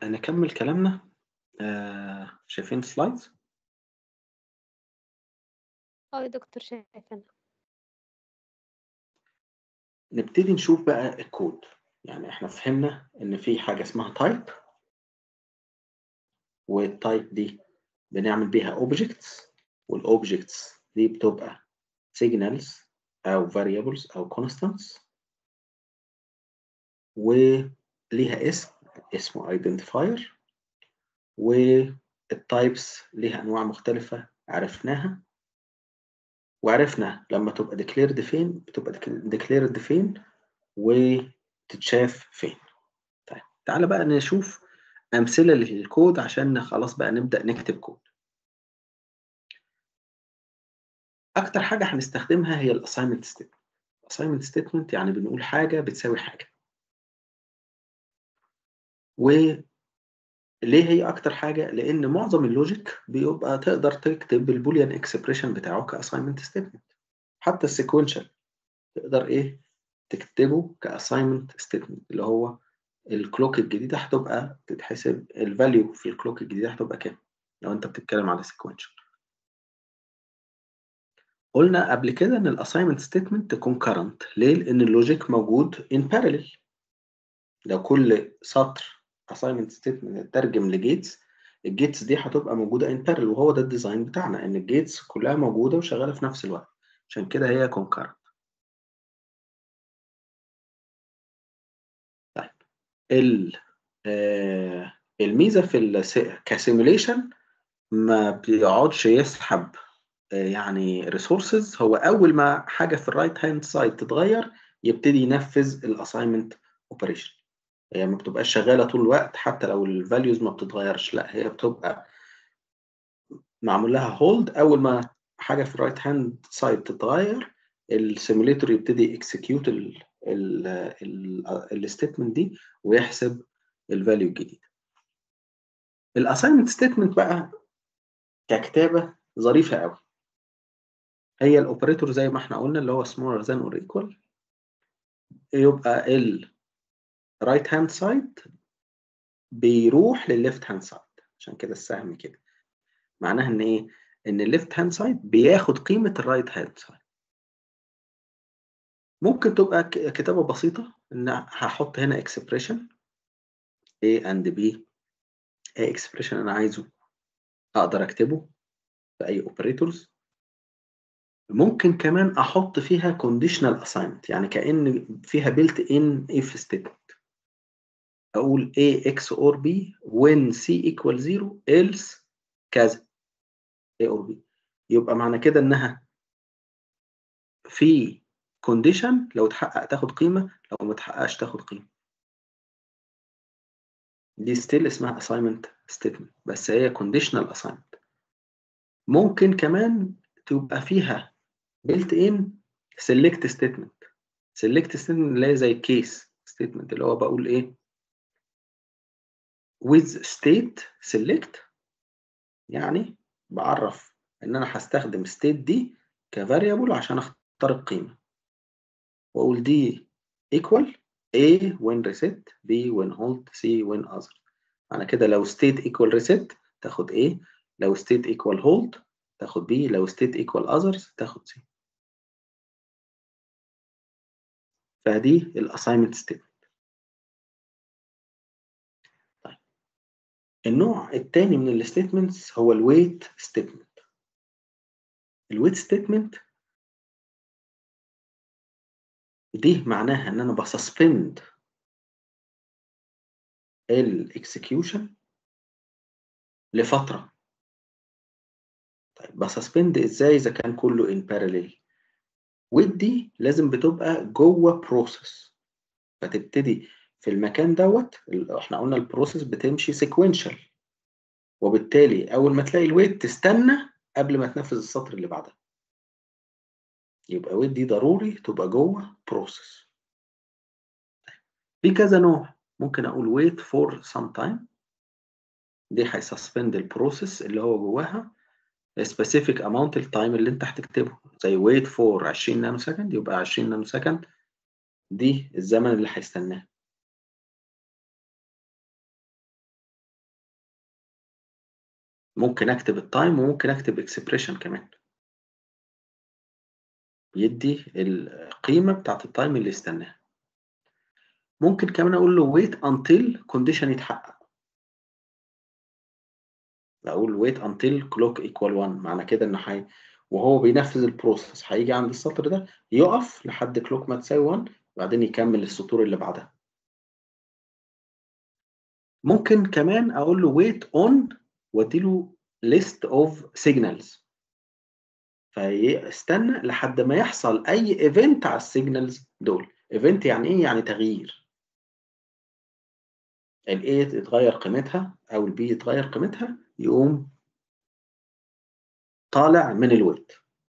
نكمل كلامنا آه، شايفين السلايدز اه يا دكتور شايفانا نبتدي نشوف بقى الكود يعني احنا فهمنا ان في حاجه اسمها تايب والتايب دي بنعمل بيها اوبجكتس والاوبجكتس دي بتبقى signals او variables او constants وليها اسم اسمه identifier والتايبس ليها انواع مختلفه عرفناها وعرفنا لما تبقى declared فين بتبقى declared فين وتتشاف فين طيب تعالى بقى نشوف امثله للكود عشان خلاص بقى نبدا نكتب كود اكتر حاجه هنستخدمها هي الاساينمنت ستيتمنت الاساينمنت ستيتمنت يعني بنقول حاجه بتساوي حاجه وليه هي اكتر حاجه لان معظم اللوجيك بيبقى تقدر تكتب البوليان اكسبريشن بتاعه كاساينمنت ستيتمنت حتى السيكونشال تقدر ايه تكتبه كاساينمنت ستيتمنت اللي هو الكلوك الجديده هتبقى تتحسب الفاليو في الكلوك الجديده هتبقى كام لو انت بتتكلم على سيكونشال قلنا قبل كده ان الاساينمنت ستيتمنت كونكرنت ليه لان اللوجيك موجود ان بارallel لو كل سطر assignment statement اترجم لجيتس الجيتس دي هتبقى موجوده ان بارل وهو ده الديزاين بتاعنا ان الجيتس كلها موجوده وشغاله في نفس الوقت عشان كده هي كونكرنت طيب ال آه الميزه في الس- كسيموليشن ما بيقعدش يسحب آه يعني ريسورسز هو اول ما حاجه في الرايت هاند سايد تتغير يبتدي ينفذ الاساينمنت اوبريشن هي ما بتبقاش شغاله طول الوقت حتى لو الفاليوز ما بتتغيرش لا هي بتبقى معمول لها هولد اول ما حاجه في الرايت هاند سايد تتغير السيموليتور يبتدي اكسكيوت الستيتمنت دي ويحسب الفاليو الجديده الاساينمنت ستيتمنت بقى ككتابه ظريفه قوي هي الاوبريتور زي ما احنا قلنا اللي هو smaller than or equal يبقى ال right hand side بيروح للليفت هاند سايد عشان كده السهم كده معناها ان ايه ان الليفت هاند سايد بياخد قيمه الرايت هاند سايد ممكن تبقى ك- كتابه بسيطه ان هحط هنا اكسبريشن A and B اي اكسبريشن انا عايزه اقدر اكتبه في اي اوبريتورز ممكن كمان احط فيها كونديشنال اساينمنت يعني كان فيها بيلت ان اف ستيتمنت اقول A x or B when C equal 0 else كذا A or B يبقى معنى كده انها في كونديشن لو اتحقق تاخد قيمه لو ما اتحققش تاخد قيمه دي ستيل اسمها assignment statement بس هي conditional assignment ممكن كمان تبقى فيها built in select statement select statement اللي هي زي case statement اللي هو بقول ايه with state select يعني بعرف ان انا هستخدم state دي كفاريبل عشان اختار القيمه واقول دي equal A when reset B when hold C when other معنى كده لو state equal reset تاخد A لو state equal hold تاخد B لو state equal others تاخد C فدي الاساينمنت ستيتمنت طيب النوع الثاني من الستيتمنتس هو الويت ستيتمنت الويت ستيتمنت دي معناها ان انا بسسبند الاكسكيوشن لفتره طيب بسسبند ازاي اذا كان كله ان باراليل ودي لازم بتبقى جوه بروسيس فتبتدي في المكان دوت ال- احنا قلنا البروسيس بتمشي سيكوينشال وبالتالي اول ما تلاقي الويت تستنى قبل ما تنفذ السطر اللي بعدها يبقى ويت دي ضروري تبقى جوه بروسيس في كذا نوع ممكن اقول wait for some time دي هيسسبند البروسيس اللي هو جواها specific amount التايم اللي انت هتكتبه زي wait for 20 نانو سكند يبقى 20 نانو سكند دي الزمن اللي هيستناه ممكن اكتب التايم وممكن اكتب اكسبريشن كمان يدي القيمه بتاعت التايم اللي يستناها ممكن كمان اقول له wait until condition يتحقق اقول wait until clock equal 1 معنى كده انه حي وهو بينفذ البروسيس هيجي عند السطر ده يقف لحد كلوك ما تساوي 1 وبعدين يكمل السطور اللي بعدها ممكن كمان اقول له wait on واديله list of signals فيستنى لحد ما يحصل اي ايفنت على السيجنالز دول ايفنت يعني ايه يعني تغيير الاي تتغير قيمتها او البي يتغير قيمتها يقوم طالع من الويت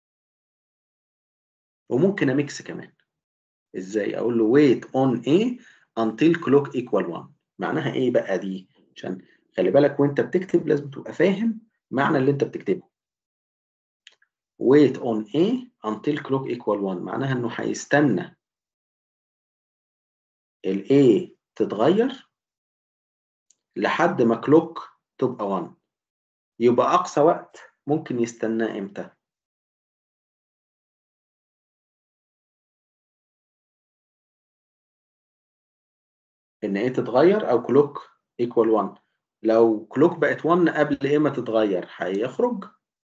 وممكن اميكس كمان ازاي اقول له wait on A until clock equal 1 معناها ايه بقى دي عشان خلي بالك وانت بتكتب لازم تبقى فاهم معنى اللي انت بتكتبه wait on A until clock equal 1 معناها انه هيستنى ال A تتغير لحد ما كلوك تبقى 1 يبقى اقصى وقت ممكن يستناه امتى ان ايه تتغير او كلوك ايكوال 1 لو كلوك بقت 1 قبل ايه ما تتغير هيخرج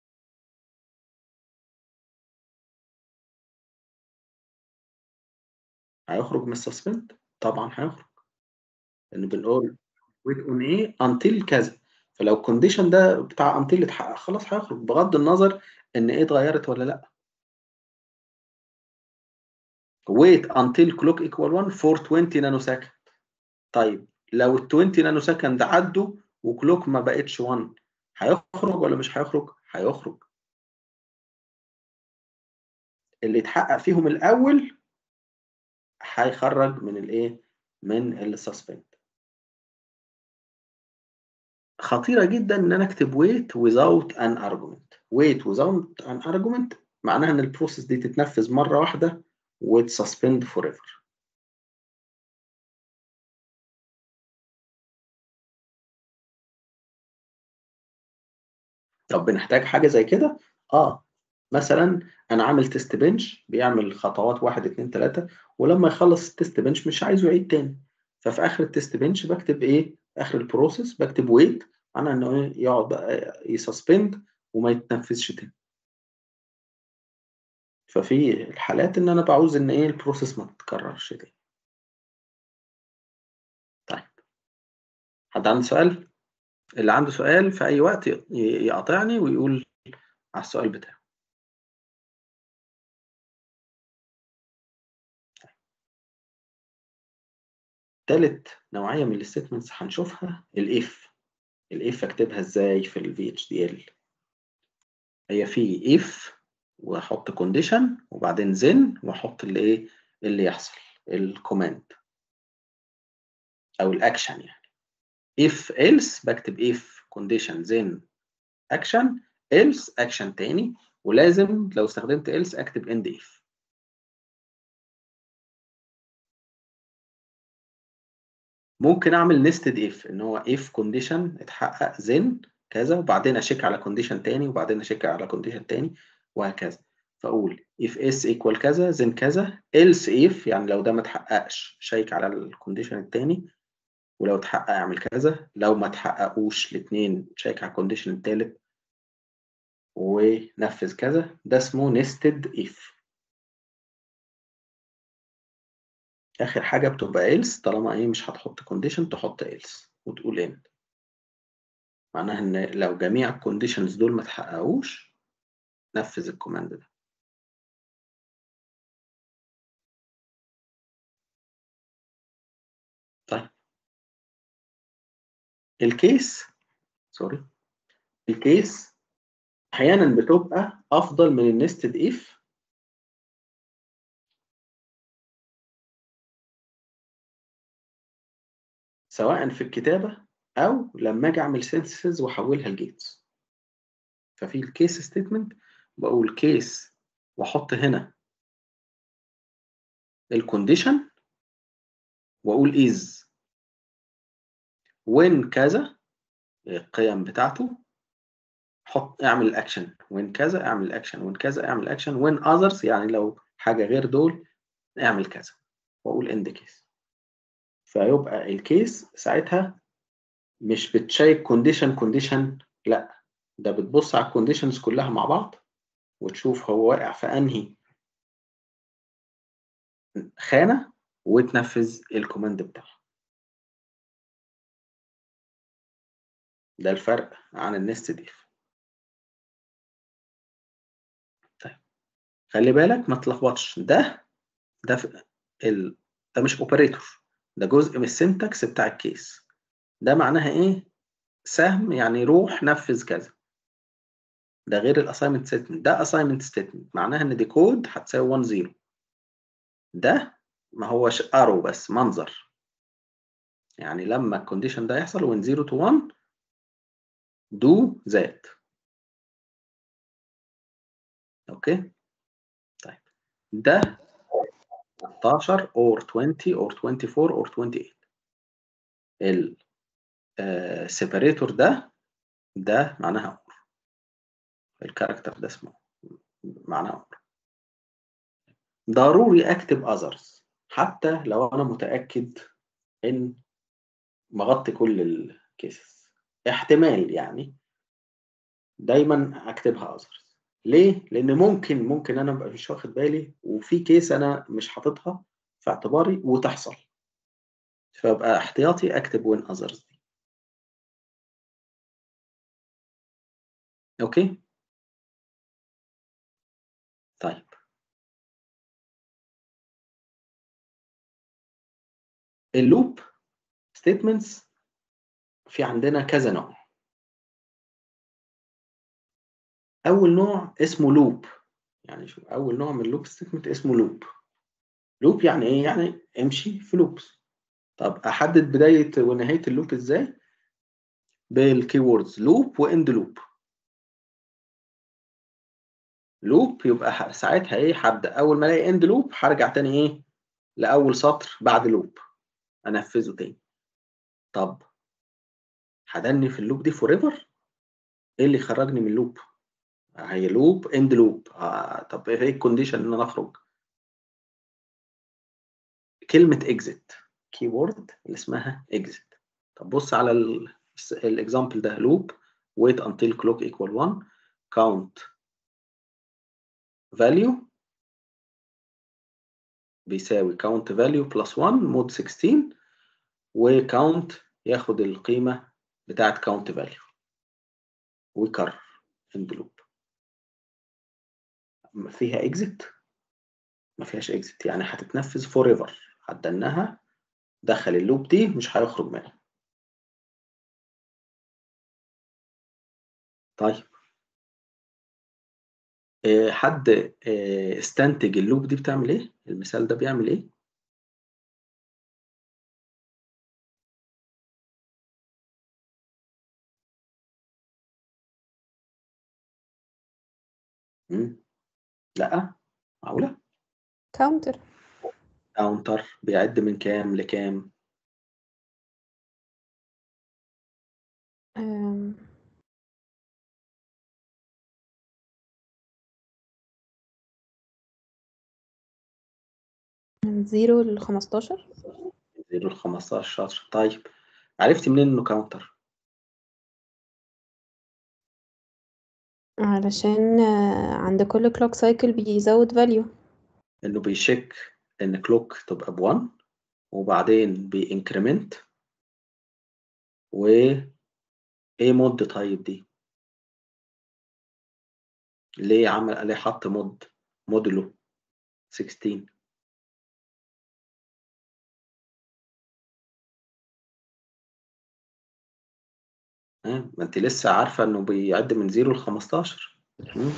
هيخرج من السسبند طبعا هيخرج لان بنقول wait on ايه until كذا فلو الكونديشن ده بتاع until اتحقق خلاص هيخرج بغض النظر ان ايه اتغيرت ولا لا wait until clock equal 1 for 20 نانو سكند طيب لو ال 20 نانو سكند عدوا وكلوك ما بقتش 1 هيخرج ولا مش هيخرج؟ هيخرج اللي اتحقق فيهم الاول هيخرج من الايه؟ من السسبند خطيره جدا ان انا اكتب wait without an argument wait without an argument معناها ان البروسيس دي تتنفذ مره واحده وتسسبند فور ايفر طب بنحتاج حاجه زي كده اه مثلا انا عامل تيست بنش بيعمل خطوات واحد اتنين تلاته ولما يخلص التيست بنش مش عايزه يعيد تاني ففي اخر التيست بنش بكتب ايه اخر البروسيس بكتب ويت معناها انه ايه يقعد بقى يسسبند وما يتنفذش تاني ففي الحالات ان انا بعوز ان ايه البروسيس ما تتكررش تاني طيب حد عنده سؤال اللي عنده سؤال في اي وقت يقاطعني ويقول على السؤال بتاعه تالت نوعية من الستمنتس هنشوفها الاف الاف اكتبها ازاي في الفي اتش دي ال هي في اف واحط كونديشن وبعدين زن واحط اللي ايه اللي يحصل الكوماند او الاكشن يعني if else بكتب if condition then action else action تاني ولازم لو استخدمت else اكتب end if ممكن اعمل nested if ان هو if condition اتحقق then كذا وبعدين اشيك على condition تاني وبعدين اشيك على condition تاني وهكذا فاقول if s equal كذا then كذا else if يعني لو ده ما اتحققش شيك على الكونديشن التاني ولو اتحقق اعمل كذا لو ما اتحققوش الاثنين شيك على الكونديشن الثالث ونفذ كذا ده اسمه nested if اخر حاجه بتبقى else طالما ايه مش هتحط كونديشن تحط else وتقول end معناها ان لو جميع الكونديشنز دول ما اتحققوش نفذ الكوماند ده طيب الكيس سوري الكيس احيانا بتبقى افضل من النستد اف سواء في الكتابه او لما اجي اعمل سينثيسز واحولها لجيتس ففي الكيس ستيتمنت بقول كيس واحط هنا الكونديشن واقول از when كذا القيم بتاعته حط اعمل الاكشن وين كذا اعمل الاكشن وين كذا اعمل الاكشن وين اذرز يعني لو حاجه غير دول اعمل كذا واقول اند كيس فيبقى الكيس ساعتها مش بتشيك كونديشن كونديشن لا ده بتبص على الكونديشنز كلها مع بعض وتشوف هو واقع في انهي خانه وتنفذ الكوماند بتاعها ده الفرق عن النست ديف طيب خلي بالك ما تلخبطش ده ده في ال... ده مش اوبريتور ده جزء من السنتكس بتاع الكيس ده معناها ايه سهم يعني روح نفذ كذا ده غير الاساينمنت ستيتمنت ده اساينمنت ستيتمنت معناها ان دي كود هتساوي 1 0 ده ما هوش ارو بس منظر يعني لما الكونديشن ده يحصل when 0 to 1 do that اوكي طيب ده 16 or 20 or 24 or 28 ال separator ده ده معناها امر الكاركتر ده اسمه معناها امر ضروري اكتب others حتى لو انا متاكد ان مغطي كل الكيسز احتمال يعني دايما اكتبها others ليه؟ لان ممكن ممكن انا ابقى مش واخد بالي وفي كيس انا مش حاططها في اعتباري وتحصل فابقى احتياطي اكتب وين others دي اوكي طيب اللوب ستيتمنتس في عندنا كذا نوع اول نوع اسمه لوب يعني شوف اول نوع من اللوب ستيتمنت اسمه لوب لوب يعني ايه يعني امشي في لوبس طب احدد بدايه ونهايه اللوب ازاي بالكي ووردز لوب واند لوب لوب يبقى ساعتها ايه هبدا اول ما الاقي اند لوب هرجع تاني ايه لاول سطر بعد لوب انفذه تاني طب هدني في اللوب دي فور ايفر ايه اللي خرجني من اللوب هي لوب اند لوب آه طب ايه الكونديشن ان انا اخرج كلمه اكزيت كي وورد اللي اسمها اكزيت طب بص على الاكزامبل ده لوب wait until clock equal 1 count value بيساوي count value plus 1 مود 16 وكاونت ياخد القيمة بتاعت count value ويكرر end loop فيها exit ما فيهاش exit يعني هتتنفذ forever هتدنها دخل اللوب دي مش هيخرج منها طيب حد استنتج اللوب دي بتعمل ايه المثال ده بيعمل ايه مم. لا معقولة كاونتر كاونتر بيعد من كام لكام أم، من زيرو لخمستاشر 0 ل 15 شاطر طيب عرفتي منين انه كاونتر علشان آه، عند كل كلوك سايكل بيزود فاليو انه بيشيك ان كلوك تبقى ب1 وبعدين بينكريمنت و ايه مود طيب دي ليه عمل ليه حط مود موديلو 16 ها ما انت لسه عارفه انه بيعد من 0 ل 15 مم.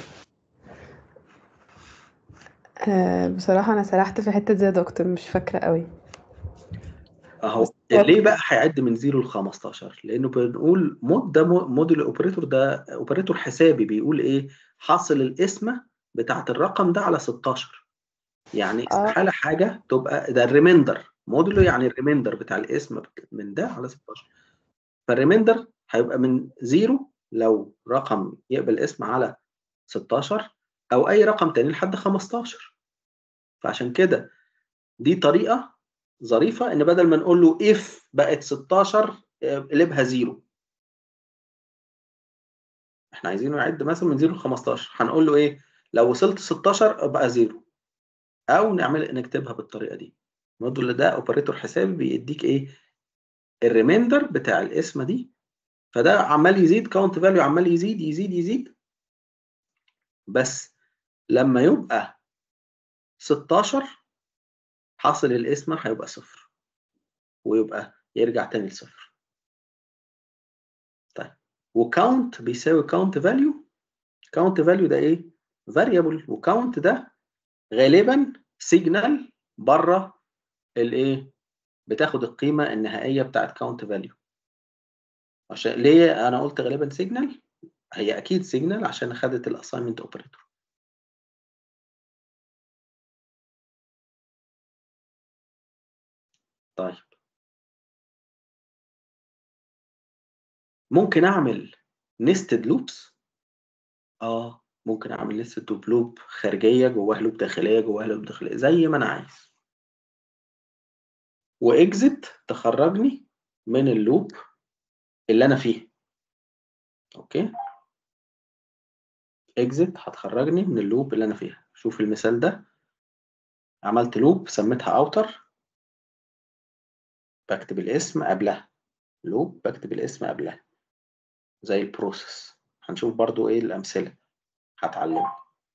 أه بصراحة أنا سرحت في حتة زي يا دكتور مش فاكرة قوي اهو بس- ليه بقى هيعد من 0 ل 15 لانه بنقول مود ده مو- موديل اوبريتور ده اوبريتور حسابي بيقول ايه حاصل القسمه بتاعت الرقم ده على 16 يعني آه. استحاله حاجه تبقى ده الريميندر موديلو يعني الريميندر بتاع الاسم من ده على 16 فالريميندر هيبقى من 0 لو رقم يقبل اسم على 16 او اي رقم تاني لحد 15 فعشان كده دي طريقه ظريفه ان بدل ما نقول له if بقت 16 قلبها زيرو احنا عايزينه يعد مثلا من 0 ل 15 هنقول له ايه لو وصلت 16 ابقى زيرو او نعمل نكتبها بالطريقه دي الموديل ده اوبريتور حسابي بيديك ايه الريميندر بتاع الاسم دي فده عمال يزيد كاونت فاليو عمال يزيد يزيد يزيد بس لما يبقى 16 حاصل الاسم هيبقى صفر ويبقى يرجع تاني لصفر طيب وكاونت بيساوي كاونت فاليو كاونت فاليو ده ايه فاريبل وكاونت ده غالبا سيجنال بره الايه بتاخد القيمه النهائيه بتاعت كاونت فاليو عشان ليه انا قلت غالبا سيجنال هي اكيد سيجنال عشان خدت الاساينمنت اوبريتور طيب ممكن اعمل نستد لوبس اه ممكن اعمل نستد لوب لوب خارجيه جواها لوب داخليه جواها لوب داخليه زي ما انا عايز واكزit تخرجني من اللوب اللي انا فيه اوكي اكزit هتخرجني من اللوب اللي انا فيها شوف المثال ده عملت لوب سميتها اوتر بكتب الاسم قبلها لوب بكتب الاسم قبلها زي البروسيس هنشوف برضو ايه الامثله هتعلمها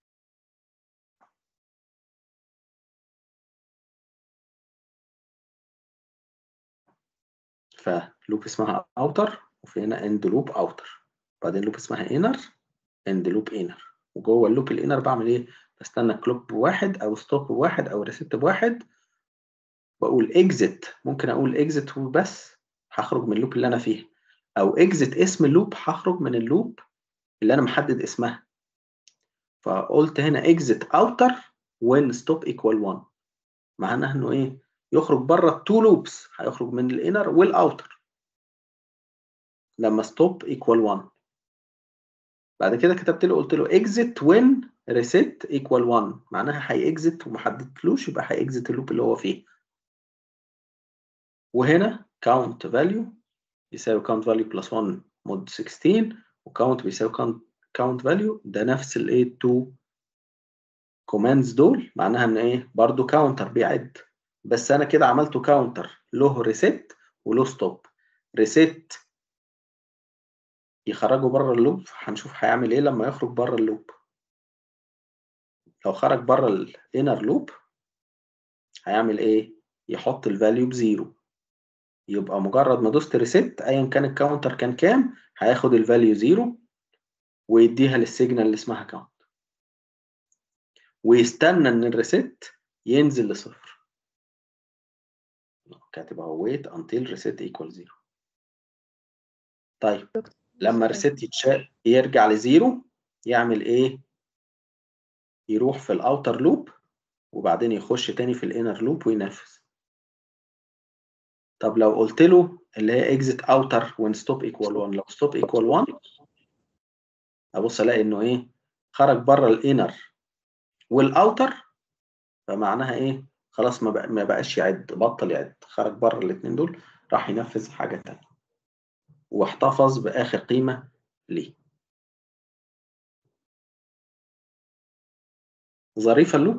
فلوب اسمها اوتر وفي هنا اند لوب اوتر بعدين لوب اسمها انر اند لوب انر وجوه اللوب الانر بعمل ايه بستنى كلوب بواحد او ستوب بواحد او ريست بواحد واقول اكزit ممكن اقول اكزit وبس هخرج من اللوب اللي انا فيها او اكزit اسم اللوب هخرج من اللوب اللي انا محدد اسمها فقلت هنا exit outer when stop equal 1 معناها انه ايه يخرج بره التو لوبس هيخرج من الانر والاوتر لما stop equal 1 بعد كده كتبت له قلت له exit when reset equal 1 معناها هيexit وما حددتلوش يبقى هيexit اللوب اللي هو فيه وهنا count value يساوي count value plus 1 mod 16 وcount بيساوي count count value ده نفس الايه التو كوماندز دول معناها ان ايه برضو كاونتر بيعد بس انا كده عملته كاونتر له ريست وله ستوب ريست يخرجه بره اللوب هنشوف هيعمل ايه لما يخرج بره اللوب لو خرج بره الانر لوب هيعمل ايه يحط الفاليو بزيرو يبقى مجرد ما دوست ريست ايا كان الكاونتر كان كام هياخد الفاليو زيرو ويديها للسيجنال اللي اسمها كاونت ويستنى ان الريست ينزل لصفر كاتب اهو wait until reset equal zero طيب لما الريست يتشاء يرجع لزيرو يعمل ايه يروح في الاوتر لوب وبعدين يخش تاني في الانر لوب وينفذ طب لو قلت له اللي هي exit outer when stop equal 1 لو stop equal 1 ابص الاقي انه ايه خرج بره الانر والاوتر فمعناها ايه خلاص ما, بقى ما بقاش يعد بطل يعد خرج بره الاثنين دول راح ينفذ حاجه تانية واحتفظ باخر قيمه ليه ظريفه اللوب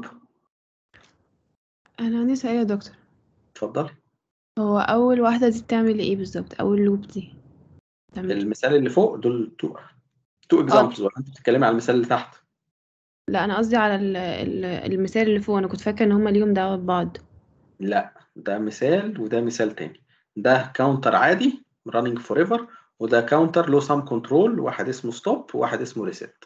انا عندي سؤال يا دكتور اتفضلي هو اول واحده دي بتعمل ايه بالظبط اول لوب دي بتعمل إيه؟ المثال اللي فوق دول تو تو اكزامبلز ولا انت بتتكلمي على المثال اللي تحت لا انا قصدي على ال- ال- المثال اللي فوق انا كنت فاكره ان هما ليهم دعوه ببعض لا ده مثال وده مثال تاني ده كاونتر عادي running forever وده كاونتر له سام كنترول واحد اسمه ستوب وواحد اسمه ريست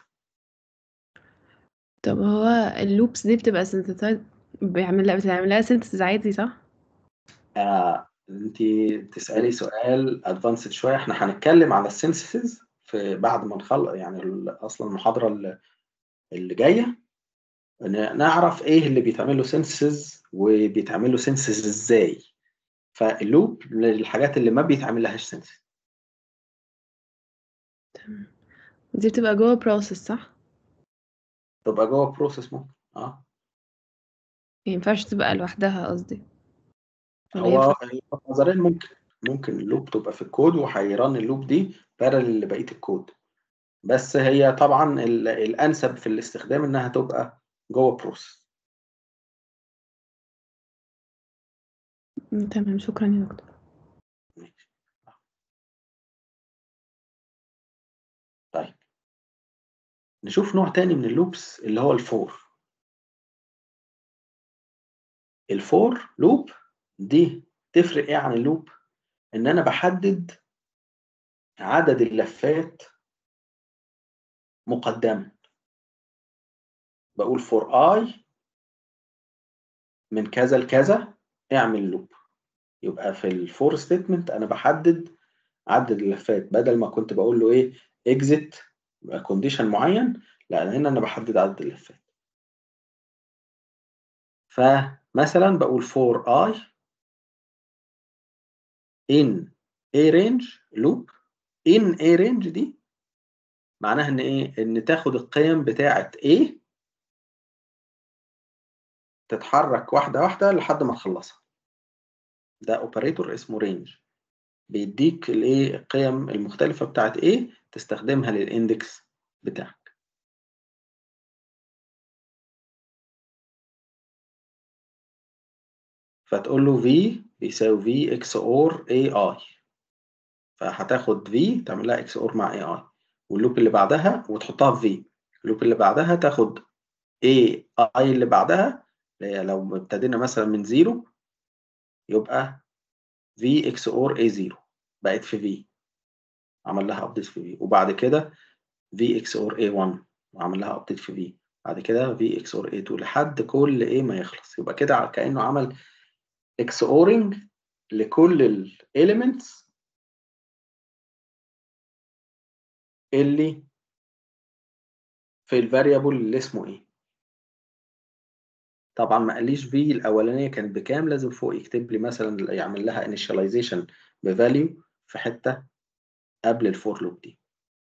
طب هو اللوبس دي بتبقى سنتسايز بيعمل لا بتعمل لها سنتسز عادي صح آه انت تسالي سؤال ادفانسد شويه احنا هنتكلم على السينسيسز في بعد ما نخلص يعني ال- اصلا المحاضره اللي- اللي جايه ن- نعرف ايه اللي بيتعمل له سينسيسز وبيتعمل له سينسيسز ازاي فاللوب للحاجات اللي ما بيتعمل لهاش سينسيس دي بتبقى جوه process صح؟ تبقى جوه بروسيس ممكن اه ما ينفعش تبقى لوحدها قصدي ولا هو ينفع نظريا ممكن ممكن اللوب تبقى في الكود وهيران اللوب دي بارل لبقيه الكود بس هي طبعا ال- الانسب في الاستخدام انها تبقى جوه بروسيس م، تمام شكرا يا دكتور ماشي. طيب نشوف نوع تاني من اللوبس اللي هو الفور الفور لوب دي تفرق ايه عن اللوب ان انا بحدد عدد اللفات مقدما بقول فور اي من كذا لكذا اعمل لوب يبقى في الفور ستيتمنت انا بحدد عدد اللفات بدل ما كنت بقول له ايه اكزit كونديشن معين لا أنا هنا انا بحدد عدد اللفات فمثلا بقول for i in a range loop in a range دي معناها ان ايه ان تاخد القيم بتاعه a تتحرك واحده واحده لحد ما تخلصها ده اوبريتور اسمه رينج بيديك الايه القيم المختلفه بتاعه a تستخدمها للاندكس بتاعك فتقول له v بيساوي v XOR AI فهتاخد v تعمل لها XOR مع AI واللوب اللي بعدها وتحطها في v اللوب اللي بعدها تاخد AI اللي بعدها اللي هي لو ابتدينا مثلا من زيرو يبقى v XOR A0 بقت في v عمل لها ابديت في v وبعد كده v XOR A1 وعمل لها ابديت في v بعد كده v XOR A2 لحد كل A ما يخلص يبقى كده كأنه عمل XORing لكل ال elements اللي في الفاريبل اللي اسمه ايه طبعا ما قاليش في الاولانيه كانت بكام لازم فوق يكتب لي مثلا يعمل لها initialization بفاليو في حته قبل الفور لوب دي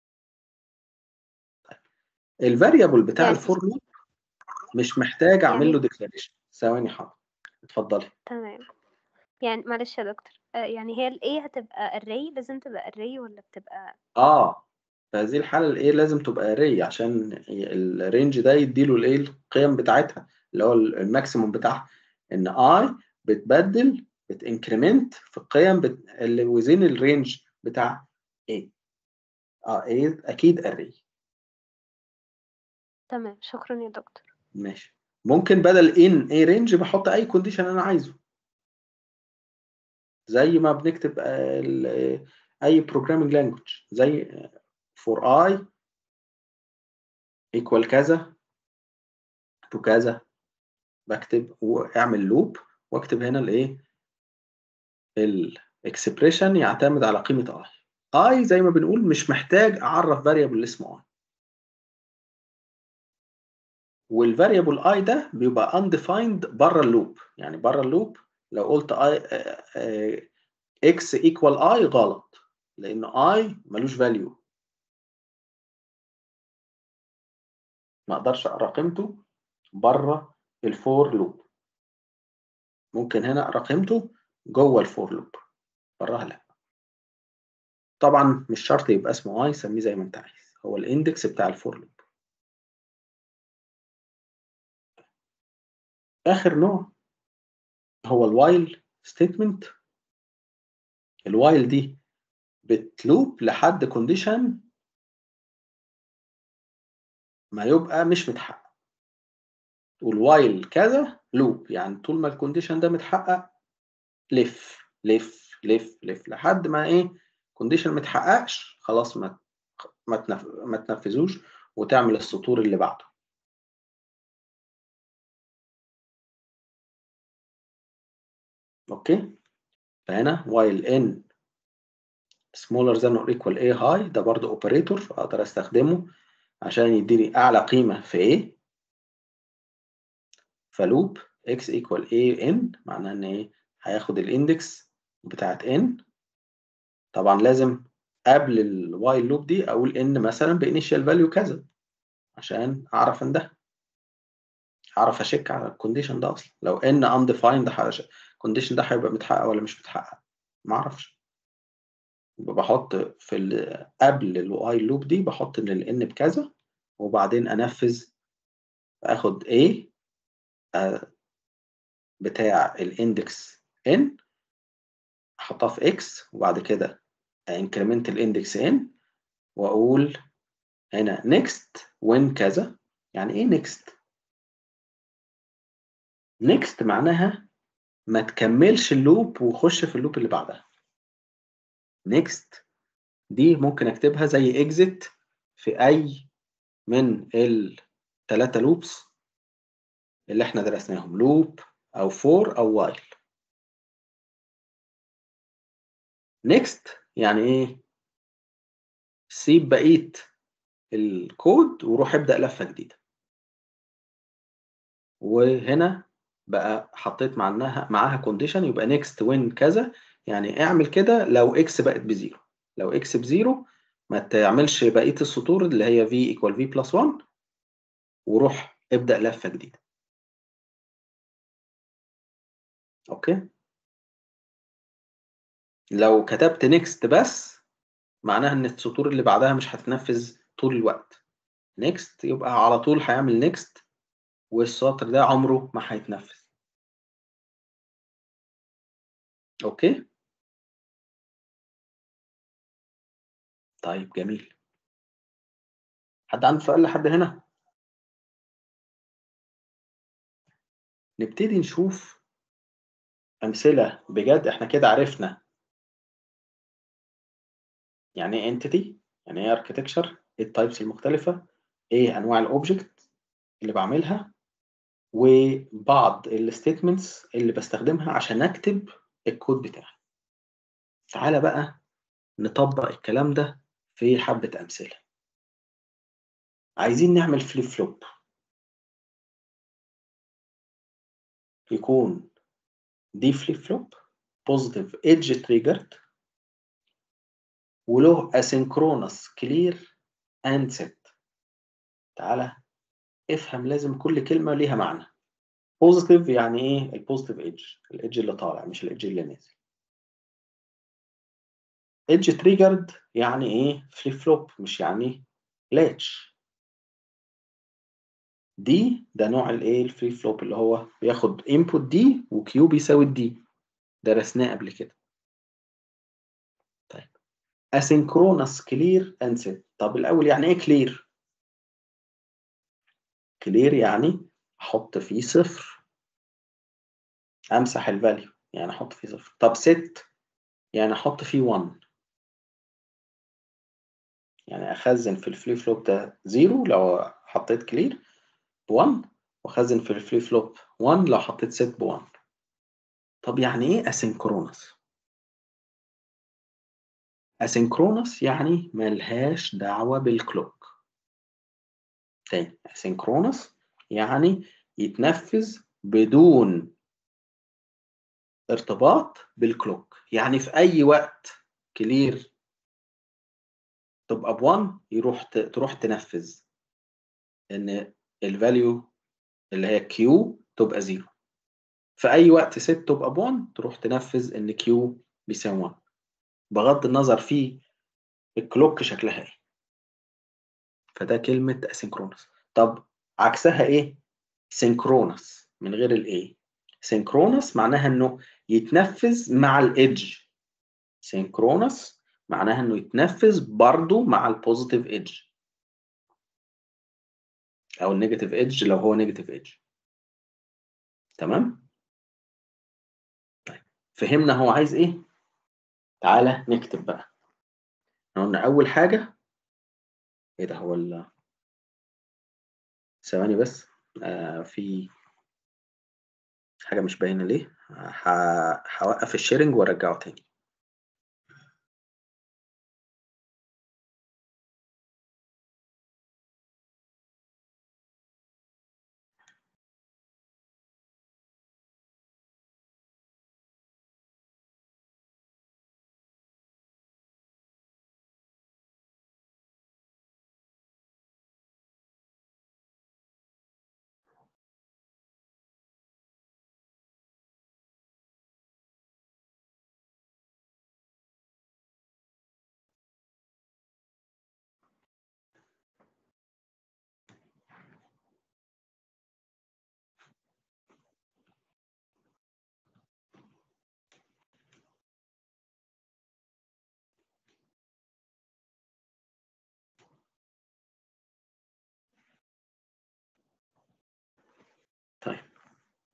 طيب. الفاريبل بتاع يعني- الفور لوب مش محتاج اعمل يعني- له ديكلاريشن ثواني حاضر اتفضلي تمام يعني معلش يا دكتور آه، يعني هي ال A هتبقى array لازم تبقى array ولا بتبقى اه في هذه الحاله الايه لازم تبقى array عشان الرينج ده يديله الايه القيم بتاعتها اللي هو الماكسيموم بتاعها ان اي بتبدل بتنكريمنت في القيم بت... اللي وزين الرينج بتاع ايه اه ايه اكيد array تمام شكرا يا دكتور ماشي ممكن بدل ان اي رينج بحط اي كونديشن انا عايزه زي ما بنكتب آه، ال- اي بروجرامينج لانجوج زي for i equal كذا to كذا بكتب واعمل لوب واكتب هنا الايه الاكسبريشن يعتمد على قيمه i i زي ما بنقول مش محتاج اعرف فاريبل اسمه i والفاريبل i ده بيبقى undefined بره اللوب يعني بره اللوب لو قلت i x equal i غلط لان i ملوش فاليو ما اقدرش اقرا قيمته بره الفور لوب ممكن هنا اقرا قيمته جوه الفور لوب براها لا طبعا مش شرط يبقى اسمه اي سميه زي ما انت عايز هو الاندكس بتاع الفور لوب اخر نوع هو الوايل ستيتمنت الوايل دي بتلوب لحد كونديشن ما يبقى مش متحقق والوايل كذا لوب يعني طول ما الكونديشن ده متحقق لف لف لف لف لحد ما ايه كونديشن ما تحققش خلاص ما ما تنف... ما تنفذوش وتعمل السطور اللي بعده اوكي فهنا while n smaller than or equal a high ده برضه اوبريتور اقدر استخدمه عشان يديني اعلى قيمه في a فلوب x equal a n معناه ان ايه هياخد الاندكس بتاعت n طبعا لازم قبل الوايل لوب دي اقول ان مثلا بانيشال فاليو كذا عشان اعرف ان ده اعرف اشيك على الكونديشن ده اصلا لو ان undefined الكونديشن ده هيبقى متحقق ولا مش متحقق ما اعرفش يبقى بحط في ال قبل الوايل لوب دي بحط ان الان بكذا وبعدين انفذ اخد A آه، بتاع الاندكس n احطها في x وبعد كده انكريمنت الاندكس n واقول هنا next when كذا يعني ايه next next معناها ما تكملش اللوب وخش في اللوب اللي بعدها next دي ممكن اكتبها زي exit في اي من الثلاثه لوبس اللي احنا درسناهم لوب او فور او وايل next يعني ايه سيب بقيه الكود وروح ابدا لفه جديده وهنا بقى حطيت معناها معاها كونديشن يبقى next when كذا يعني اعمل كده لو x بقت بزيرو لو x بزيرو ما تعملش بقيه السطور اللي هي v equal v plus 1 وروح ابدا لفه جديده اوكي لو كتبت next بس معناها ان السطور اللي بعدها مش هتنفذ طول الوقت next يبقى على طول هيعمل next والسطر ده عمره ما هيتنفذ اوكي طيب جميل حد عنده سؤال لحد هنا نبتدي نشوف أمثلة بجد احنا كده عرفنا يعني ايه entity يعني ايه architecture ايه التايبس المختلفة ايه انواع الاوبجكت اللي بعملها وبعض الستيتمنتس اللي بستخدمها عشان اكتب الكود بتاعي تعالى بقى نطبق الكلام ده في حبة أمثلة عايزين نعمل فليب فلوب يكون دي فليب فلوب بوزيتيف ايدج تريجرد وله اسynchronous كلير اند سيت تعالى افهم لازم كل كلمة ليها معنى بوزيتيف يعني ايه البوزيتيف ايدج الايدج اللي طالع مش الايدج اللي نازل ايدج تريجرد يعني ايه فليب فلوب مش يعني لاتش دي ده نوع الايه الفليب فلوب اللي هو بياخد انبوت دي وكيو بيساوي الدي درسناه قبل كده طيب asynchronous clear and set طب الاول يعني ايه كلير كلير يعني احط فيه صفر امسح الفاليو يعني احط فيه صفر طب set يعني احط فيه 1 يعني اخزن في الفليب فلوب ده 0 لو حطيت كلير ب 1 واخزن في الفليب فلوب 1 لو حطيت set ب 1 طب يعني ايه asynchronous asynchronous يعني ملهاش دعوة بالكلوك تاني asynchronous يعني يتنفذ بدون ارتباط بالكلوك يعني في اي وقت كلير تبقى ب1 يروح تروح تنفذ ان الفاليو اللي هي كيو تبقى 0 في اي وقت ست تبقى ب1 تروح تنفذ ان كيو بيساوي 1 بغض النظر في الكلوك شكلها ايه فده كلمة asynchronous طب عكسها ايه synchronous من غير الايه synchronous معناها انه يتنفذ مع الايدج synchronous معناها انه يتنفذ برضو مع البوزيتيف ايدج او النيجاتيف ايدج لو هو نيجاتيف ايدج تمام طيب فهمنا هو عايز ايه تعالى نكتب بقى احنا قلنا اول حاجه ايه ده هو ال ثواني بس آه في حاجه مش باينه ليه هوقف الشيرنج وارجعه تاني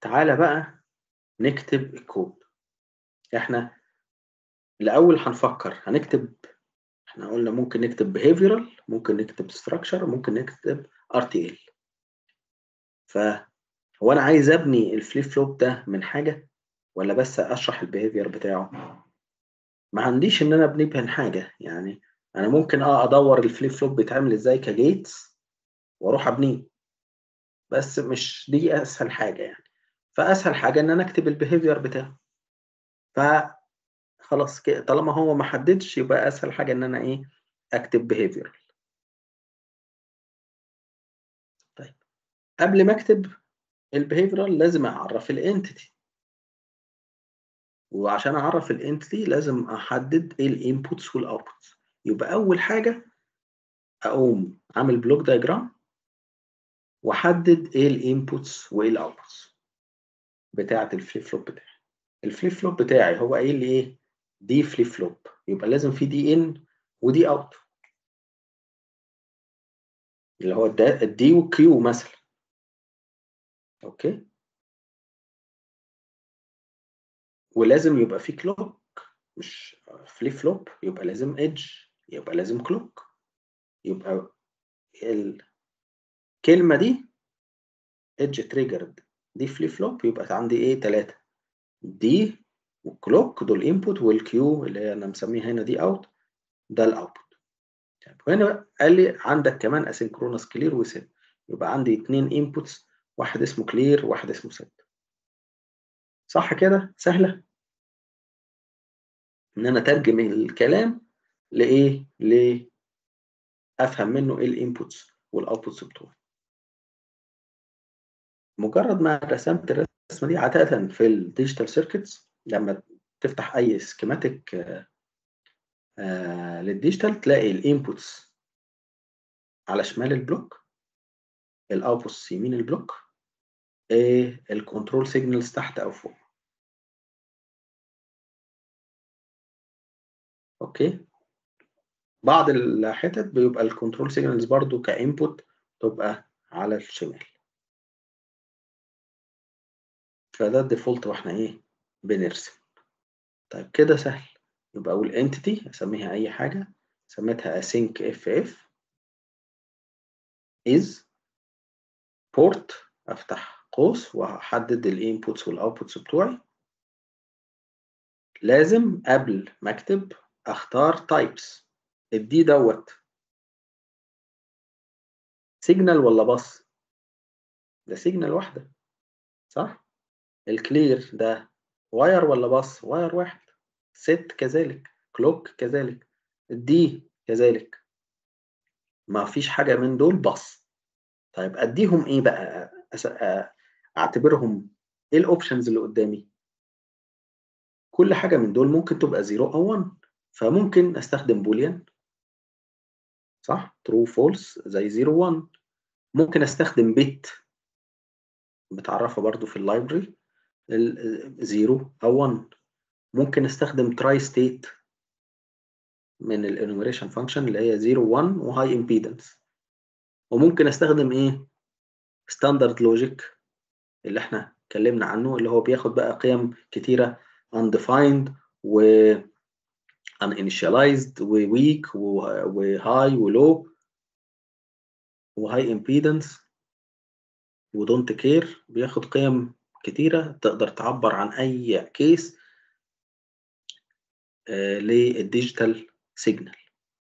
تعالى بقى نكتب الكود احنا الاول هنفكر هنكتب احنا قلنا ممكن نكتب behavioral ممكن نكتب structure ممكن نكتب RTL فهو انا عايز ابني الفليب فلوب ده من حاجه ولا بس اشرح البيهيفير بتاعه ما عنديش ان انا ابنيه من حاجه يعني انا ممكن اه ادور الفليب فلوب بيتعمل ازاي كجيتس واروح ابنيه بس مش دي اسهل حاجه يعني فاسهل حاجه ان انا اكتب البيهيفير بتاعه ف خلاص كده طالما هو ما حددش يبقى اسهل حاجه ان انا ايه اكتب behavioral طيب قبل ما اكتب البيهيفيرال لازم اعرف الانتيتي وعشان اعرف الانتيتي لازم احدد ايه الانبوتس والاوتبوتس يبقى اول حاجه اقوم عامل بلوك دايجرام واحدد ايه الانبوتس وايه الاوتبوتس بتاعه الفليب فلوب بتاعي الفليب فلوب بتاعي هو قايل لي ايه دي فليب فلوب يبقى لازم في دي ان ودي اوت اللي هو الدي والكيو مثلا اوكي ولازم يبقى في كلوك مش فليب فلوب يبقى لازم ايدج يبقى لازم كلوك يبقى الكلمة دي ايدج تريجرد دي فليب فلوب يبقى عندي ايه ثلاثة دي والكلوك دول انبوت والكيو اللي هي انا مسميها هنا دي اوت ده الاوتبوت طيب وهنا قال لي عندك كمان اسynchronous كلير وسيت يبقى عندي اتنين انبوتس واحد اسمه كلير واحد اسمه سيت صح كده سهله ان انا اترجم الكلام لايه ل افهم منه ايه الانبوتس والاوتبوتس بتوعي مجرد ما رسمت الرسمه دي عاده في الديجيتال سيركتس لما تفتح اي سكيماتيك آه للديجيتال تلاقي الانبوتس على شمال البلوك الاوتبوتس يمين البلوك ايه الكنترول سيجنالز تحت او فوق اوكي بعض الحتت بيبقى الكنترول سيجنالز برضو كانبوت تبقى على الشمال فده الديفولت واحنا ايه بنرسم طيب كده سهل يبقى اقول entity اسميها اي حاجه سميتها async ff is port افتح قوس واحدد الانبوتس والاوتبوتس بتوعي لازم قبل ما اكتب اختار تايبس الدي دوت سيجنال ولا باص ده سيجنال واحده صح الكلير ده واير ولا باص واير واحد ست كذلك كلوك كذلك الدي كذلك ما فيش حاجه من دول باص طيب اديهم ايه بقى اعتبرهم ايه الاوبشنز اللي قدامي كل حاجه من دول ممكن تبقى 0 او 1 فممكن استخدم بوليان صح ترو فولس زي 0 1 ممكن استخدم بيت بتعرفها برضو في اللايبرري 0 او 1 ممكن استخدم تراي ستيت من الانوميريشن فانكشن اللي هي 0 1 وهاي امبيدنس وممكن استخدم ايه ستاندرد لوجيك اللي احنا اتكلمنا عنه اللي هو بياخد بقى قيم كتيره undefined و uninitialized و weak و high و low و high impedance و don't care بياخد قيم كتيرة تقدر تعبر عن أي كيس آه للديجيتال سيجنال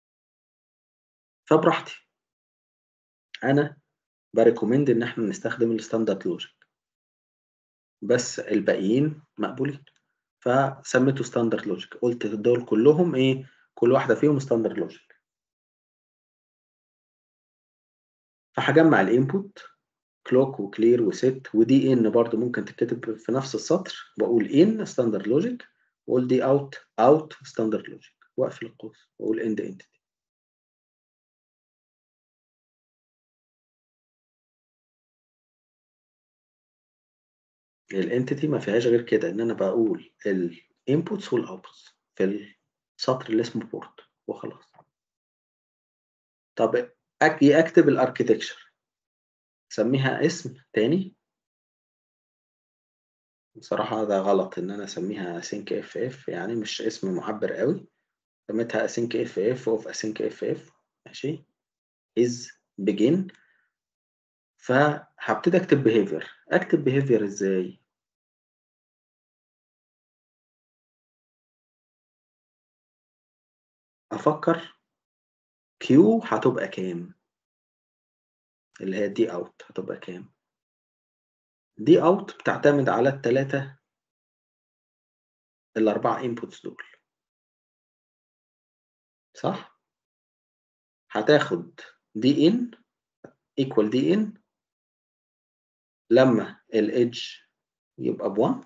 فبراحتي أنا بريكومند إن احنا نستخدم الستاندرد لوجيك بس الباقيين مقبولين فسميته ستاندرد لوجيك قلت دول كلهم ايه كل واحده فيهم ستاندرد لوجيك فهجمع الانبوت كلوك وكلير وست ودي ان برضو ممكن تتكتب في نفس السطر بقول ان ستاندرد لوجيك واقول دي اوت اوت ستاندرد لوجيك واقفل القوس واقول اند انتيتي الانتيتي ما فيهاش غير كده ان انا بقول الانبوتس والاوتبوتس في السطر اللي اسمه بورت وخلاص طب اجي اكتب الاركيتكشر سميها اسم تاني بصراحة ده غلط إن أنا أسميها async ff يعني مش اسم معبر قوي سميتها async ff of async ff ماشي is begin فهبتدي أكتب behavior أكتب behavior إزاي؟ أفكر Q هتبقى كام؟ اللي هي دي اوت هتبقى كام؟ دي اوت بتعتمد على التلاتة الأربعة inputs دول صح؟ هتاخد دي ان equal دي ان لما الإيدج يبقى بوان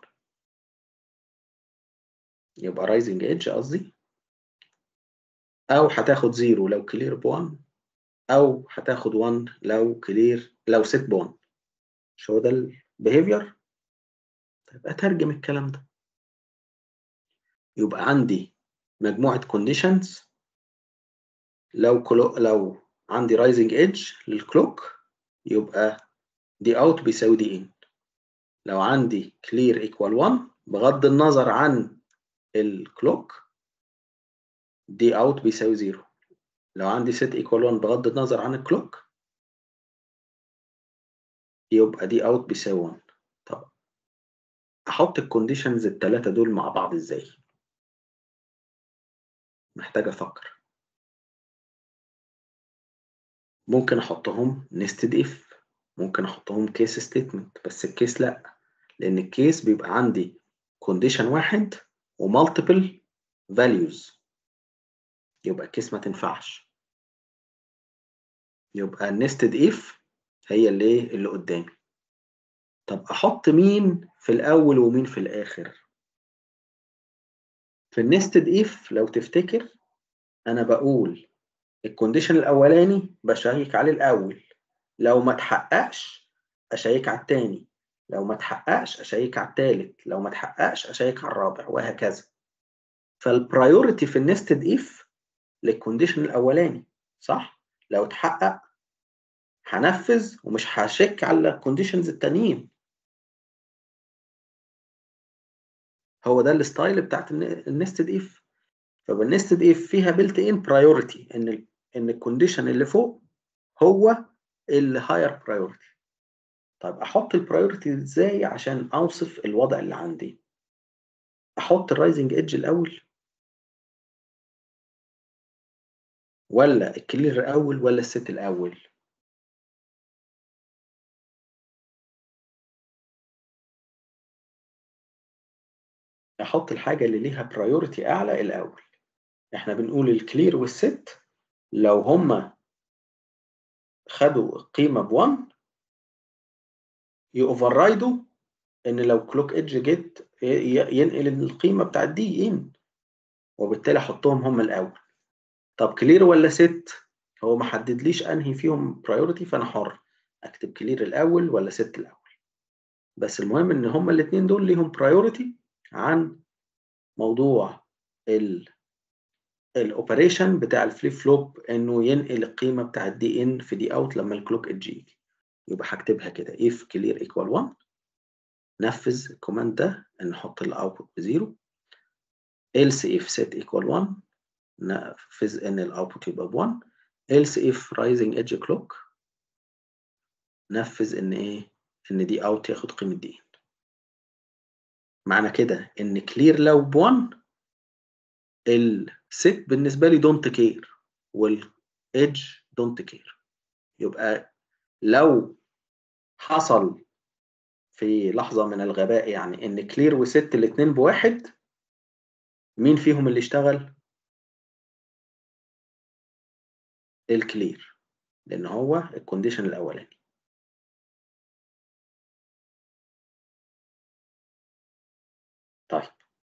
يبقى رايزنج ايدج قصدي أو هتاخد زيرو لو كلير بوان أو هتاخد 1 لو كلير لو ست بوان مش هو ده البيهيفير طيب أترجم الكلام ده يبقى عندي مجموعة conditions لو كلو لو عندي رايزنج ايدج للكلوك يبقى دي اوت بيساوي دي ان لو عندي كلير ايكوال 1 بغض النظر عن الكلوك دي اوت بيساوي 0 لو عندي set equal 1 بغض النظر عن الكلوك يبقى دي اوت بيساوي 1 طب احط الكونديشنز الثلاثه دول مع بعض ازاي محتاج افكر ممكن احطهم nested if ممكن احطهم case statement بس الكيس لا لان الكيس بيبقى عندي كونديشن واحد ومالتيبل values يبقى الكيس ما تنفعش يبقى nested if هي اللي ايه اللي قدامي طب احط مين في الاول ومين في الاخر في النستد if لو تفتكر انا بقول الكونديشن الاولاني بشيك عليه الاول لو ما تحققش اشيك على الثاني لو ما تحققش اشيك على الثالث لو ما تحققش اشيك على الرابع وهكذا فالبرايورتي في النستد if للكونديشن الاولاني صح لو اتحقق هنفذ ومش هشك على الكونديشنز التانيين هو ده الستايل بتاعت النستد اف فبالنستد اف فيها بيلت ان برايورتي ان ال ان الكونديشن اللي فوق هو الهاير برايورتي طيب احط البرايورتي ازاي عشان اوصف الوضع اللي عندي احط الرايزنج ايدج الاول ولا الكلير الاول ولا الست الاول احط الحاجه اللي ليها برايورتي اعلى الاول احنا بنقول الكلير والست لو هما خدوا قيمه ب1 يوفررايدوا ان لو كلوك ايدج جيت ينقل القيمه بتاعت دي ان وبالتالي احطهم هما الاول طب كلير ولا ست هو ما حددليش انهي فيهم برايورتي فانا حر اكتب كلير الاول ولا ست الاول بس المهم ان هما الاثنين دول ليهم برايورتي عن موضوع ال الاوبريشن بتاع الفليب فلوب انه ينقل القيمه بتاع الدي ان في دي اوت لما الكلوك ايدج يجي يبقى هكتبها كده if clear equal 1 نفذ الكوماند ده ان نحط الاوتبوت بزيرو else if set equal 1 نفذ ان الاوتبوت يبقى ب 1 else if rising edge clock نفذ ان ايه ان دي اوت ياخد قيمه دي ان معنى كده ان كلير لو ب 1 الست بالنسبه لي دونت كير والايدج دونت كير يبقى لو حصل في لحظه من الغباء يعني ان كلير وست الاثنين بواحد مين فيهم اللي اشتغل الكلير لان هو الكونديشن الاولاني طيب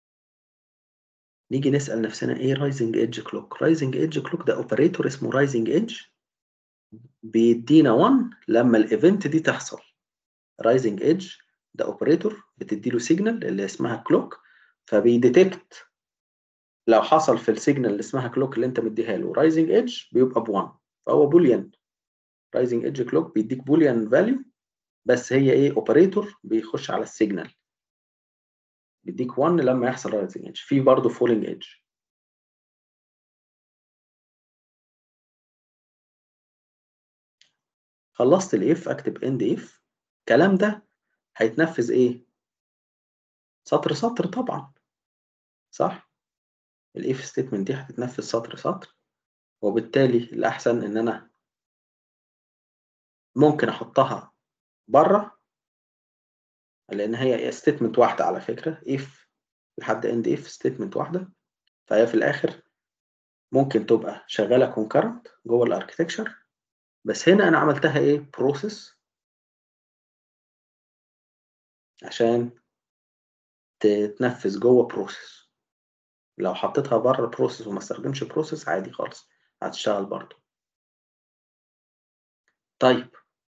نيجي نسال نفسنا ايه رايزنج ايدج كلوك رايزنج ايدج كلوك ده اوبريتور اسمه رايزنج ايدج بيدينا 1 لما الايفنت دي تحصل رايزنج ايدج ده اوبريتور بتدي له سيجنال اللي اسمها كلوك فبيديتكت لو حصل في السيجنال اللي اسمها كلوك اللي انت مديها له رايزنج ايدج بيبقى ب1 فهو بوليان رايزنج ايدج كلوك بيديك بوليان فاليو بس هي ايه اوبريتور بيخش على السيجنال بيديك 1 لما يحصل رايزنج ايدج في برضه فولينج ايدج خلصت الاف اكتب اند اف الكلام ده هيتنفذ ايه سطر سطر طبعا صح الاف ستيتمنت دي هتتنفذ سطر سطر وبالتالي الاحسن ان انا ممكن احطها بره لان هي ستيتمنت واحده على فكره اف لحد اند اف ستيتمنت واحده فهي في الاخر ممكن تبقى شغاله كونكرنت جوه الاركتكشر بس هنا انا عملتها ايه بروسيس عشان تتنفذ جوه بروسيس لو حطيتها بره بروسيس وما استخدمش بروسيس عادي خالص هتشتغل برضه طيب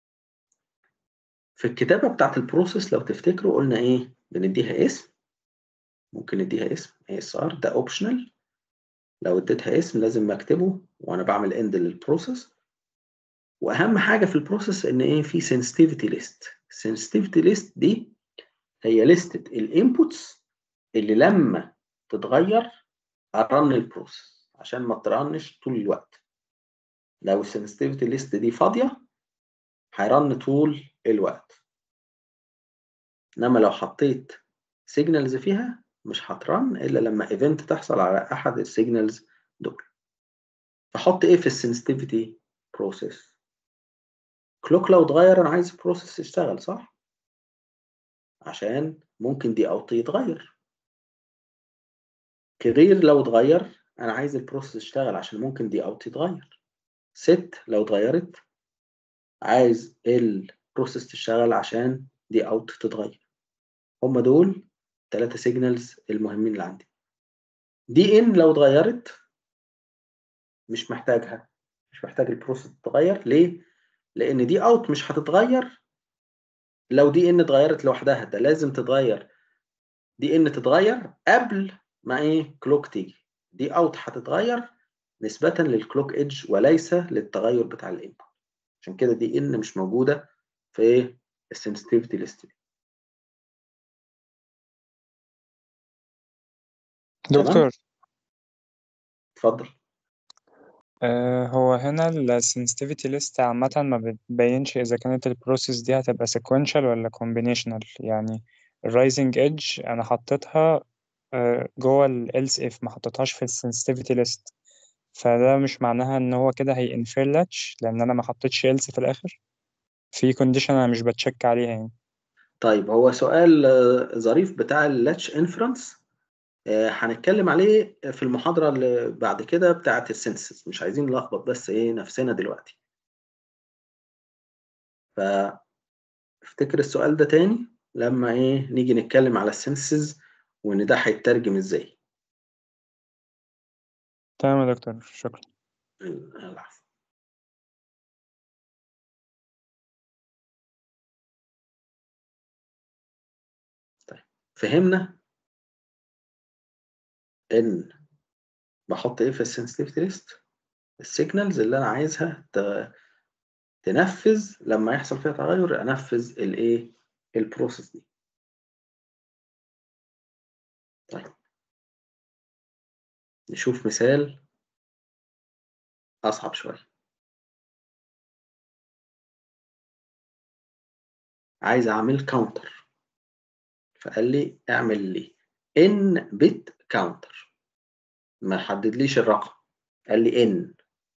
في الكتابة بتاعت البروسيس لو تفتكروا قلنا ايه بنديها اسم ممكن نديها اسم ASR ده اوبشنال لو اديتها اسم لازم اكتبه وانا بعمل اند للبروسيس واهم حاجة في البروسيس ان ايه في sensitivity list sensitivity list دي هي لستة الانبوتس اللي لما تتغير ارن البروسيس عشان ما ترنش طول الوقت لو السنسيتيفيتي ليست دي فاضيه هيرن طول الوقت انما لو حطيت سيجنالز فيها مش هترن الا لما ايفنت تحصل على احد السيجنالز دول فحط ايه في السنسيتيفيتي بروسيس كلوك لو اتغير انا عايز البروسيس يشتغل صح عشان ممكن دي اوت يتغير كغير لو اتغير انا عايز البروسيس يشتغل عشان ممكن دي اوت يتغير ست لو اتغيرت عايز البروسيس تشتغل عشان دي اوت تتغير هما دول ثلاثة سيجنالز المهمين اللي عندي دي ان لو اتغيرت مش محتاجها مش محتاج البروسيس تتغير ليه؟ لان دي اوت مش هتتغير لو دي ان اتغيرت لوحدها ده لازم تتغير دي ان تتغير قبل ما ايه كلوك تيجي دي اوت هتتغير نسبة للكلوك ايدج وليس للتغير بتاع الانبوت عشان كده دي ان مش موجودة في السنسيتيفيتي ليست دي دكتور اتفضل آه هو هنا ال sensitivity list عامة ما بتبينش إذا كانت البروسيس دي هتبقى sequential ولا combinational يعني ال rising edge أنا حطيتها آه جوه ال else if ما حطيتهاش في ال sensitivity list فده مش معناها إن هو كده هي infer latch لأن أنا ما حطيتش else في الآخر في condition أنا مش بتشك عليها يعني طيب هو سؤال آه، ظريف بتاع اللاتش انفرنس هنتكلم عليه في المحاضرة اللي بعد كده بتاعة السنسز مش عايزين نلخبط بس ايه نفسنا دلوقتي فافتكر السؤال ده تاني لما ايه نيجي نتكلم على السنسز وان ده هيترجم ازاي تمام يا دكتور شكرا العفو طيب فهمنا ان بحط ايه في السنسيتيفيتي ليست السيجنالز اللي انا عايزها ت- تنفذ لما يحصل فيها تغير انفذ الايه البروسيس دي طيب نشوف مثال اصعب شويه عايز اعمل كاونتر فقال لي اعمل لي ان بت كاونتر ما حددليش الرقم قال لي ان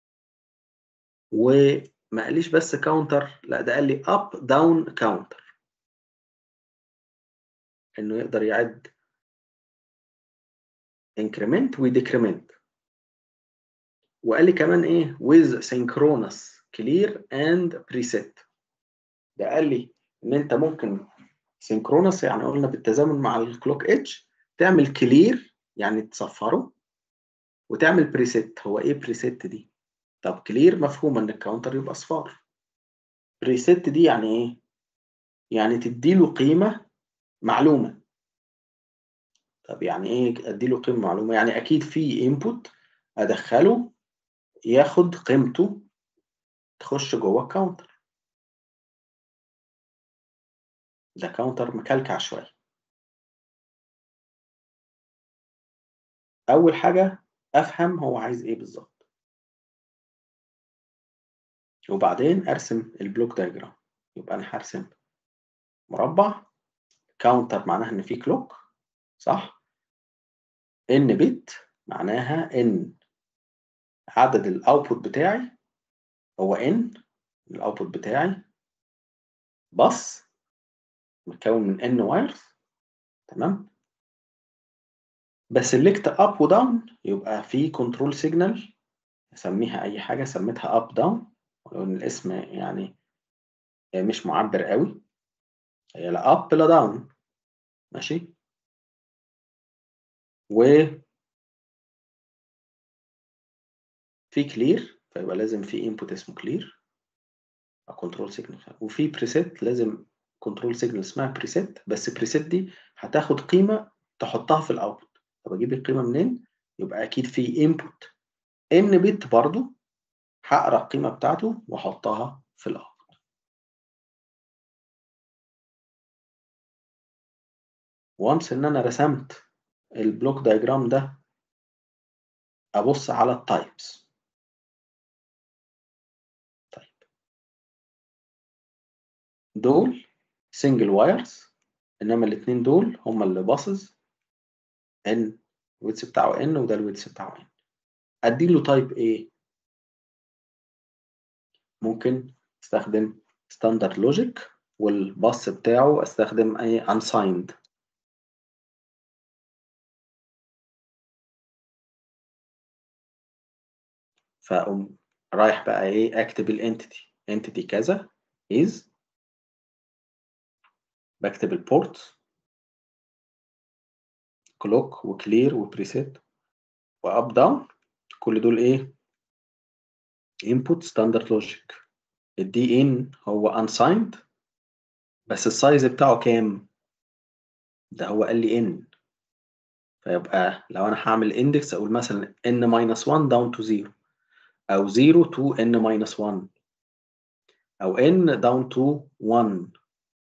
وما قاليش بس كاونتر لا ده قال لي اب داون كاونتر انه يقدر يعد increment وديكريمنت وقال لي كمان ايه with synchronous clear and preset ده قال لي ان انت ممكن synchronous يعني قلنا بالتزامن مع الكلوك ايدج تعمل كلير يعني تصفره وتعمل بريسيت هو ايه بريسيت دي طب كلير مفهوم ان الكاونتر يبقى اصفار بريسيت دي يعني ايه يعني تديله قيمه معلومه طب يعني ايه اديله قيمه معلومه يعني اكيد في انبوت ادخله ياخد قيمته تخش جوه الكاونتر ده كاونتر مكلكع شويه اول حاجه افهم هو عايز ايه بالظبط وبعدين ارسم البلوك دايجرام يبقى انا هرسم مربع كاونتر معناها ان في كلوك صح ان بت معناها ان عدد الاوتبوت بتاعي هو ان الاوتبوت بتاعي بس متكون من ان وايرز تمام بسلكت اب وداون يبقى في كنترول سيجنال اسميها اي حاجه سميتها اب داون ولو ان الاسم يعني مش معبر قوي هي لا اب لا داون ماشي و في كلير فيبقى لازم في انبوت اسمه كلير كنترول سيجنال وفي بريسيت لازم كنترول سيجنال اسمها بريسيت بس بريسيت دي هتاخد قيمه تحطها في الاوتبوت طب اجيب القيمه منين يبقى اكيد في انبوت ان بت برضو هقرا القيمه بتاعته واحطها في الاوتبوت وانس ان انا رسمت البلوك دايجرام ده ابص على التايبس طيب دول سنجل وايرز انما الاثنين دول هما اللي باصز ان الويتس بتاعه ان وده الويتس بتاعه ان اديله تايب ايه ممكن استخدم ستاندرد لوجيك والباص بتاعه استخدم اي unsigned فاقوم رايح بقى ايه اكتب الانتيتي انتيتي كذا is بكتب البورت كلوك وكلير وبريسيت واب داون كل دول ايه input standard logic الدي ان هو unsigned بس السايز بتاعه كام ده هو قال لي ان فيبقى لو انا هعمل اندكس اقول مثلا n minus 1 down to 0 او 0 to n minus 1 او n down to 1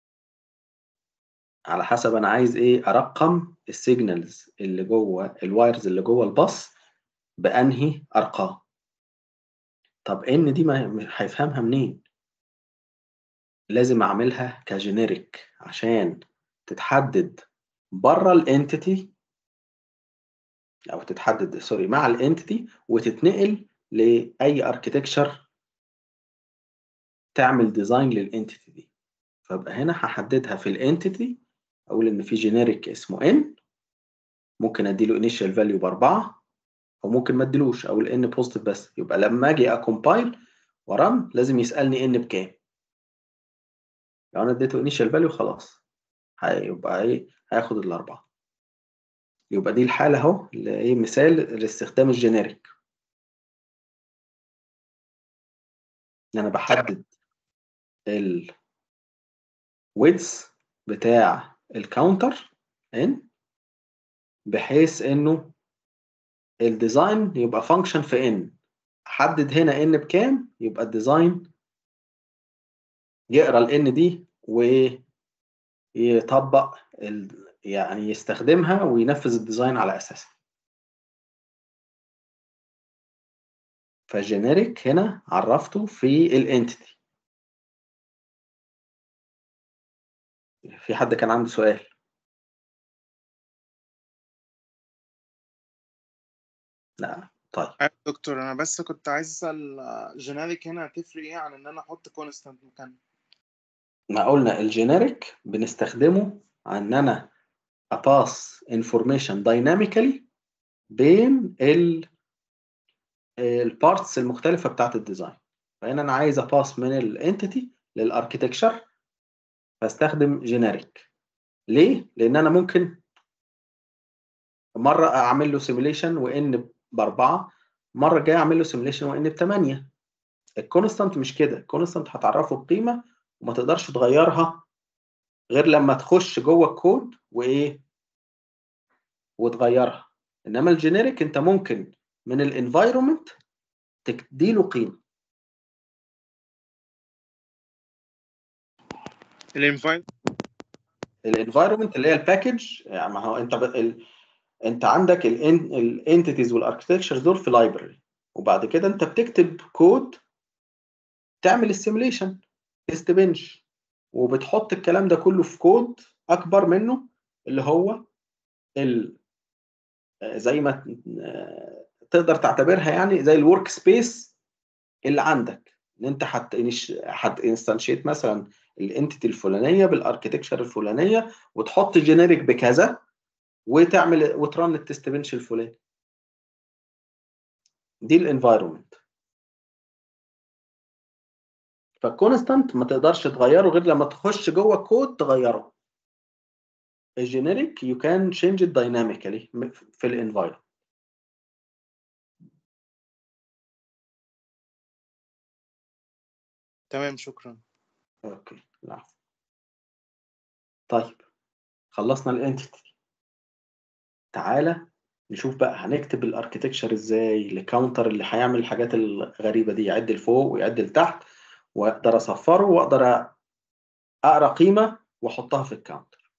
على حسب انا عايز ايه ارقم السيجنالز اللي جوه الوايرز اللي جوه الباص بانهي ارقام طب ان دي ما هيفهمها منين لازم اعملها كجينيريك عشان تتحدد بره الانتيتي او تتحدد سوري مع الانتيتي وتتنقل لاي اركتكتشر تعمل ديزاين للانتيتي دي فابقى هنا هحددها في الانتيتي اقول ان في جينيريك اسمه ان ممكن اديله انيشال فاليو باربعه او ممكن ما اديلوش اقول ان بوزيتيف بس يبقى لما اجي اكومبايل ورن لازم يسالني ان بكام لو انا اديته انيشال فاليو خلاص هيبقى ايه هياخد الاربعه يبقى دي الحاله اهو اللي ايه مثال لاستخدام الجينيريك ان انا بحدد ال width بتاع الكاونتر ان بحيث انه الديزاين يبقى فانكشن في ان احدد هنا ان بكام يبقى الديزاين يقرا الان دي ويطبق ال... يعني يستخدمها وينفذ الديزاين على اساسها فالجينيريك هنا عرفته في الانتيتي في حد كان عنده سؤال لا طيب أيوة يا دكتور انا بس كنت عايز اسال جينيريك هنا هتفرق ايه عن ان انا احط كونستانت مكانه ما قلنا الجينيريك بنستخدمه ان انا اباس انفورميشن دايناميكالي بين ال البارتس المختلفه بتاعت الديزاين فهنا انا عايز اباس من الانتيتي للاركتكشر فاستخدم جينيريك ليه لان انا ممكن مره اعمل له سيميليشن وان باربعه مره جايه اعمل له سيميليشن وان بثمانيه الكونستانت مش كده الكونستانت هتعرفه بقيمه وما تقدرش تغيرها غير لما تخش جوه الكود وايه وتغيرها انما الجينيريك انت ممكن من الانفايرمنت تديله قيمه الانفايت الانفايرمنت اللي هي الباكج يعني ما هو انت ب... ال... انت عندك الانتيتيز والاركتكتشر دول في لايبرري وبعد كده انت بتكتب كود تعمل السيميليشن تيست بنش وبتحط الكلام ده كله في كود اكبر منه اللي هو ال زي ما تقدر تعتبرها يعني زي الورك سبيس اللي عندك ان انت هت هت انستنشيت مثلا الانتيتي الفلانيه بالاركتكشر الفلانيه وتحط جينيريك بكذا وتعمل وترن التست بنش الفلاني دي الانفايرمنت فالكونستانت ما تقدرش تغيره غير لما تخش جوه الكود تغيره الجينيريك يو كان تشينج ات دايناميكالي في الانفايرمنت تمام شكرا اوكي العفو طيب خلصنا الانتيتي تعالى نشوف بقى هنكتب الاركتكشر ازاي لكاونتر اللي هيعمل الحاجات الغريبه دي يعد لفوق ويعد لتحت واقدر اصفره واقدر اقرا قيمه واحطها في الكاونتر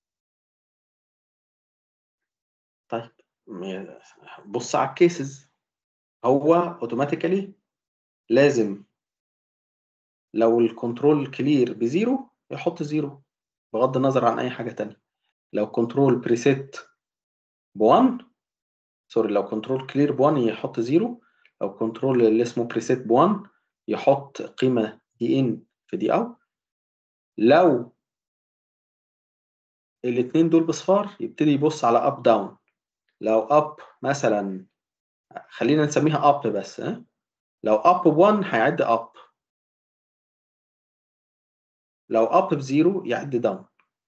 طيب بص على الكيسز هو اوتوماتيكالي لازم لو الكنترول كلير بزيرو يحط زيرو بغض النظر عن اي حاجه تانية لو كنترول بريسيت ب1 سوري لو كنترول كلير ب1 يحط زيرو لو كنترول اللي اسمه بريسيت ب1 يحط قيمه دي ان في دي اوت لو الاثنين دول بصفار يبتدي يبص على اب داون لو اب مثلا خلينا نسميها اب بس ها لو اب ب1 هيعد اب لو اب بزيرو يعد داون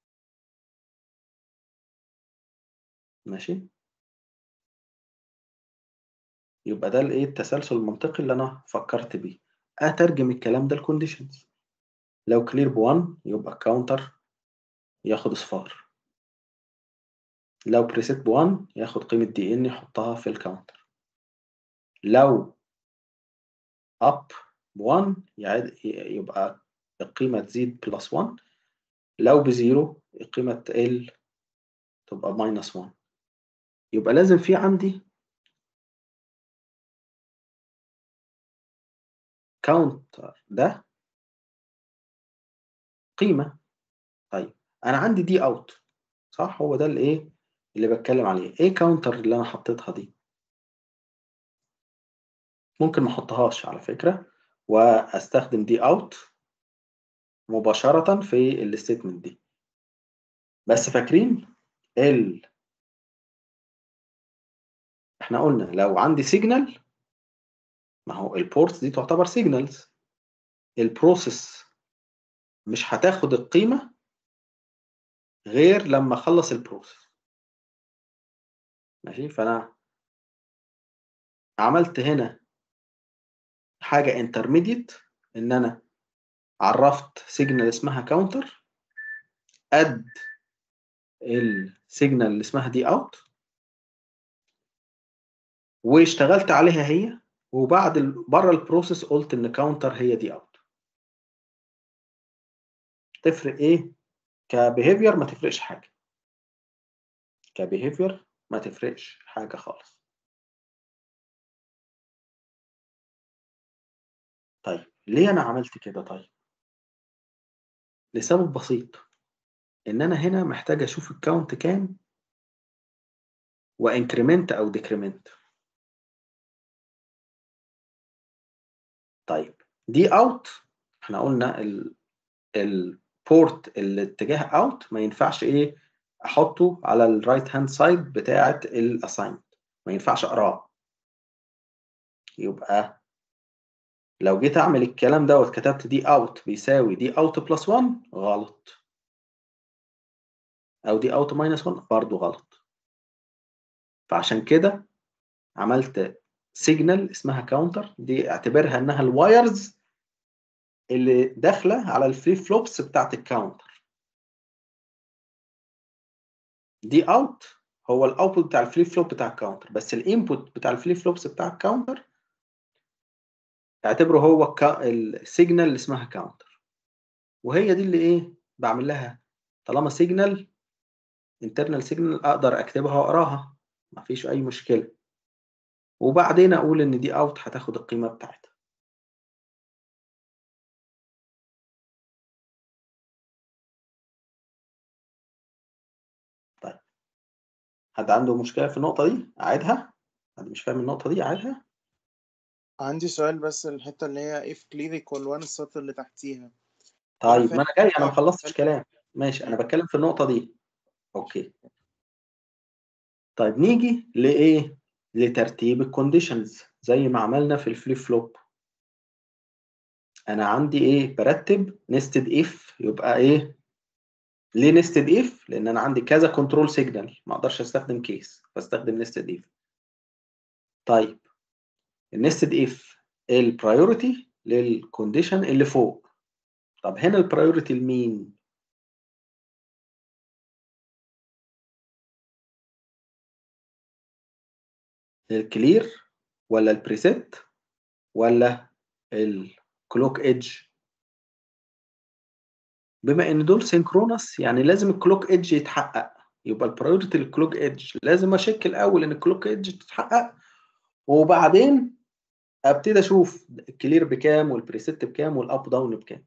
ماشي يبقى ده الايه التسلسل المنطقي اللي انا فكرت بيه اترجم الكلام ده لكونديشنز لو كلير ب1 يبقى الكاونتر ياخد اصفار لو بريسيت ب1 ياخد قيمة دي ان يحطها في الكاونتر لو اب ب1 يبقى القيمة تزيد بلس 1 لو بزيرو القيمة تقل تبقى ماينس 1 يبقى لازم في عندي كاونتر ده قيمة طيب أنا عندي دي أوت صح هو ده الإيه اللي بتكلم عليه إيه كاونتر اللي أنا حطيتها دي ممكن ما أحطهاش على فكرة وأستخدم دي أوت مباشرة في الستيتمنت دي بس فاكرين ال احنا قلنا لو عندي سيجنال ما هو البورتس دي تعتبر سيجنالز البروسيس مش هتاخد القيمة غير لما اخلص البروسيس ماشي فانا عملت هنا حاجة انترميديت ان انا عرفت سيجنال اسمها كاونتر اد السيجنال اللي اسمها دي اوت واشتغلت عليها هي وبعد بره البروسيس قلت ان كاونتر هي دي اوت تفرق ايه كبيهيفير ما تفرقش حاجه كبيهيفير ما تفرقش حاجه خالص طيب ليه انا عملت كده طيب لسبب بسيط ان انا هنا محتاج اشوف الكاونت كام وانكريمنت او ديكريمنت طيب دي اوت احنا قلنا ال البورت الاتجاه اوت ما ينفعش ايه احطه على الرايت هاند سايد بتاعه الاساينمنت ما ينفعش اقراه يبقى لو جيت اعمل الكلام دوت كتبت دي اوت بيساوي دي اوت بلس 1 غلط او دي اوت ماينس 1 برضه غلط فعشان كده عملت سيجنال اسمها كاونتر دي اعتبرها انها الوايرز اللي داخله على الفليب فلوبس بتاعت الكاونتر دي اوت هو الاوتبوت بتاع الفليب فلوب بتاع الكاونتر بس الانبوت بتاع الفليب فلوبس بتاع الكاونتر اعتبره هو السيجنال اللي اسمها كاونتر وهي دي اللي ايه بعمل لها طالما سيجنال انترنال سيجنال اقدر اكتبها واقراها مفيش اي مشكله وبعدين اقول ان دي اوت هتاخد القيمه بتاعتها طيب حد عنده مشكله في النقطه دي اعيدها حد مش فاهم النقطه دي اعيدها عندي سؤال بس الحتة اللي هي if clear equal 1 السطر اللي تحتيها طيب فاهم. ما انا جاي انا ما خلصتش كلام ماشي انا بتكلم في النقطه دي اوكي طيب نيجي لايه لترتيب الكونديشنز زي ما عملنا في الفليب فلوب انا عندي ايه برتب نستد اف يبقى ايه ليه نستد اف لان انا عندي كذا كنترول سيجنال ما اقدرش استخدم كيس بستخدم نستد اف طيب النستد اف البرايورتي للكونديشن اللي فوق طب هنا البرايورتي لمين الكلير ولا البريسيت ولا الكلوك ايدج بما ان دول سينكرونس يعني لازم الكلوك ايدج يتحقق يبقى البرايورتي للكلوك ايدج لازم اشيك الاول ان الكلوك ايدج تتحقق وبعدين ابتدي اشوف الكلير بكام والبريسيت بكام والاب داون بكام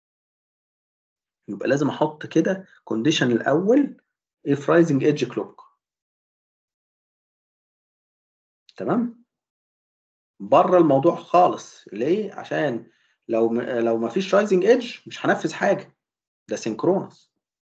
يبقى لازم احط كده كونديشن الاول if rising edge clock تمام بره الموضوع خالص ليه عشان لو م... لو ما فيش رايزنج ايدج مش هنفذ حاجه ده سينكرونس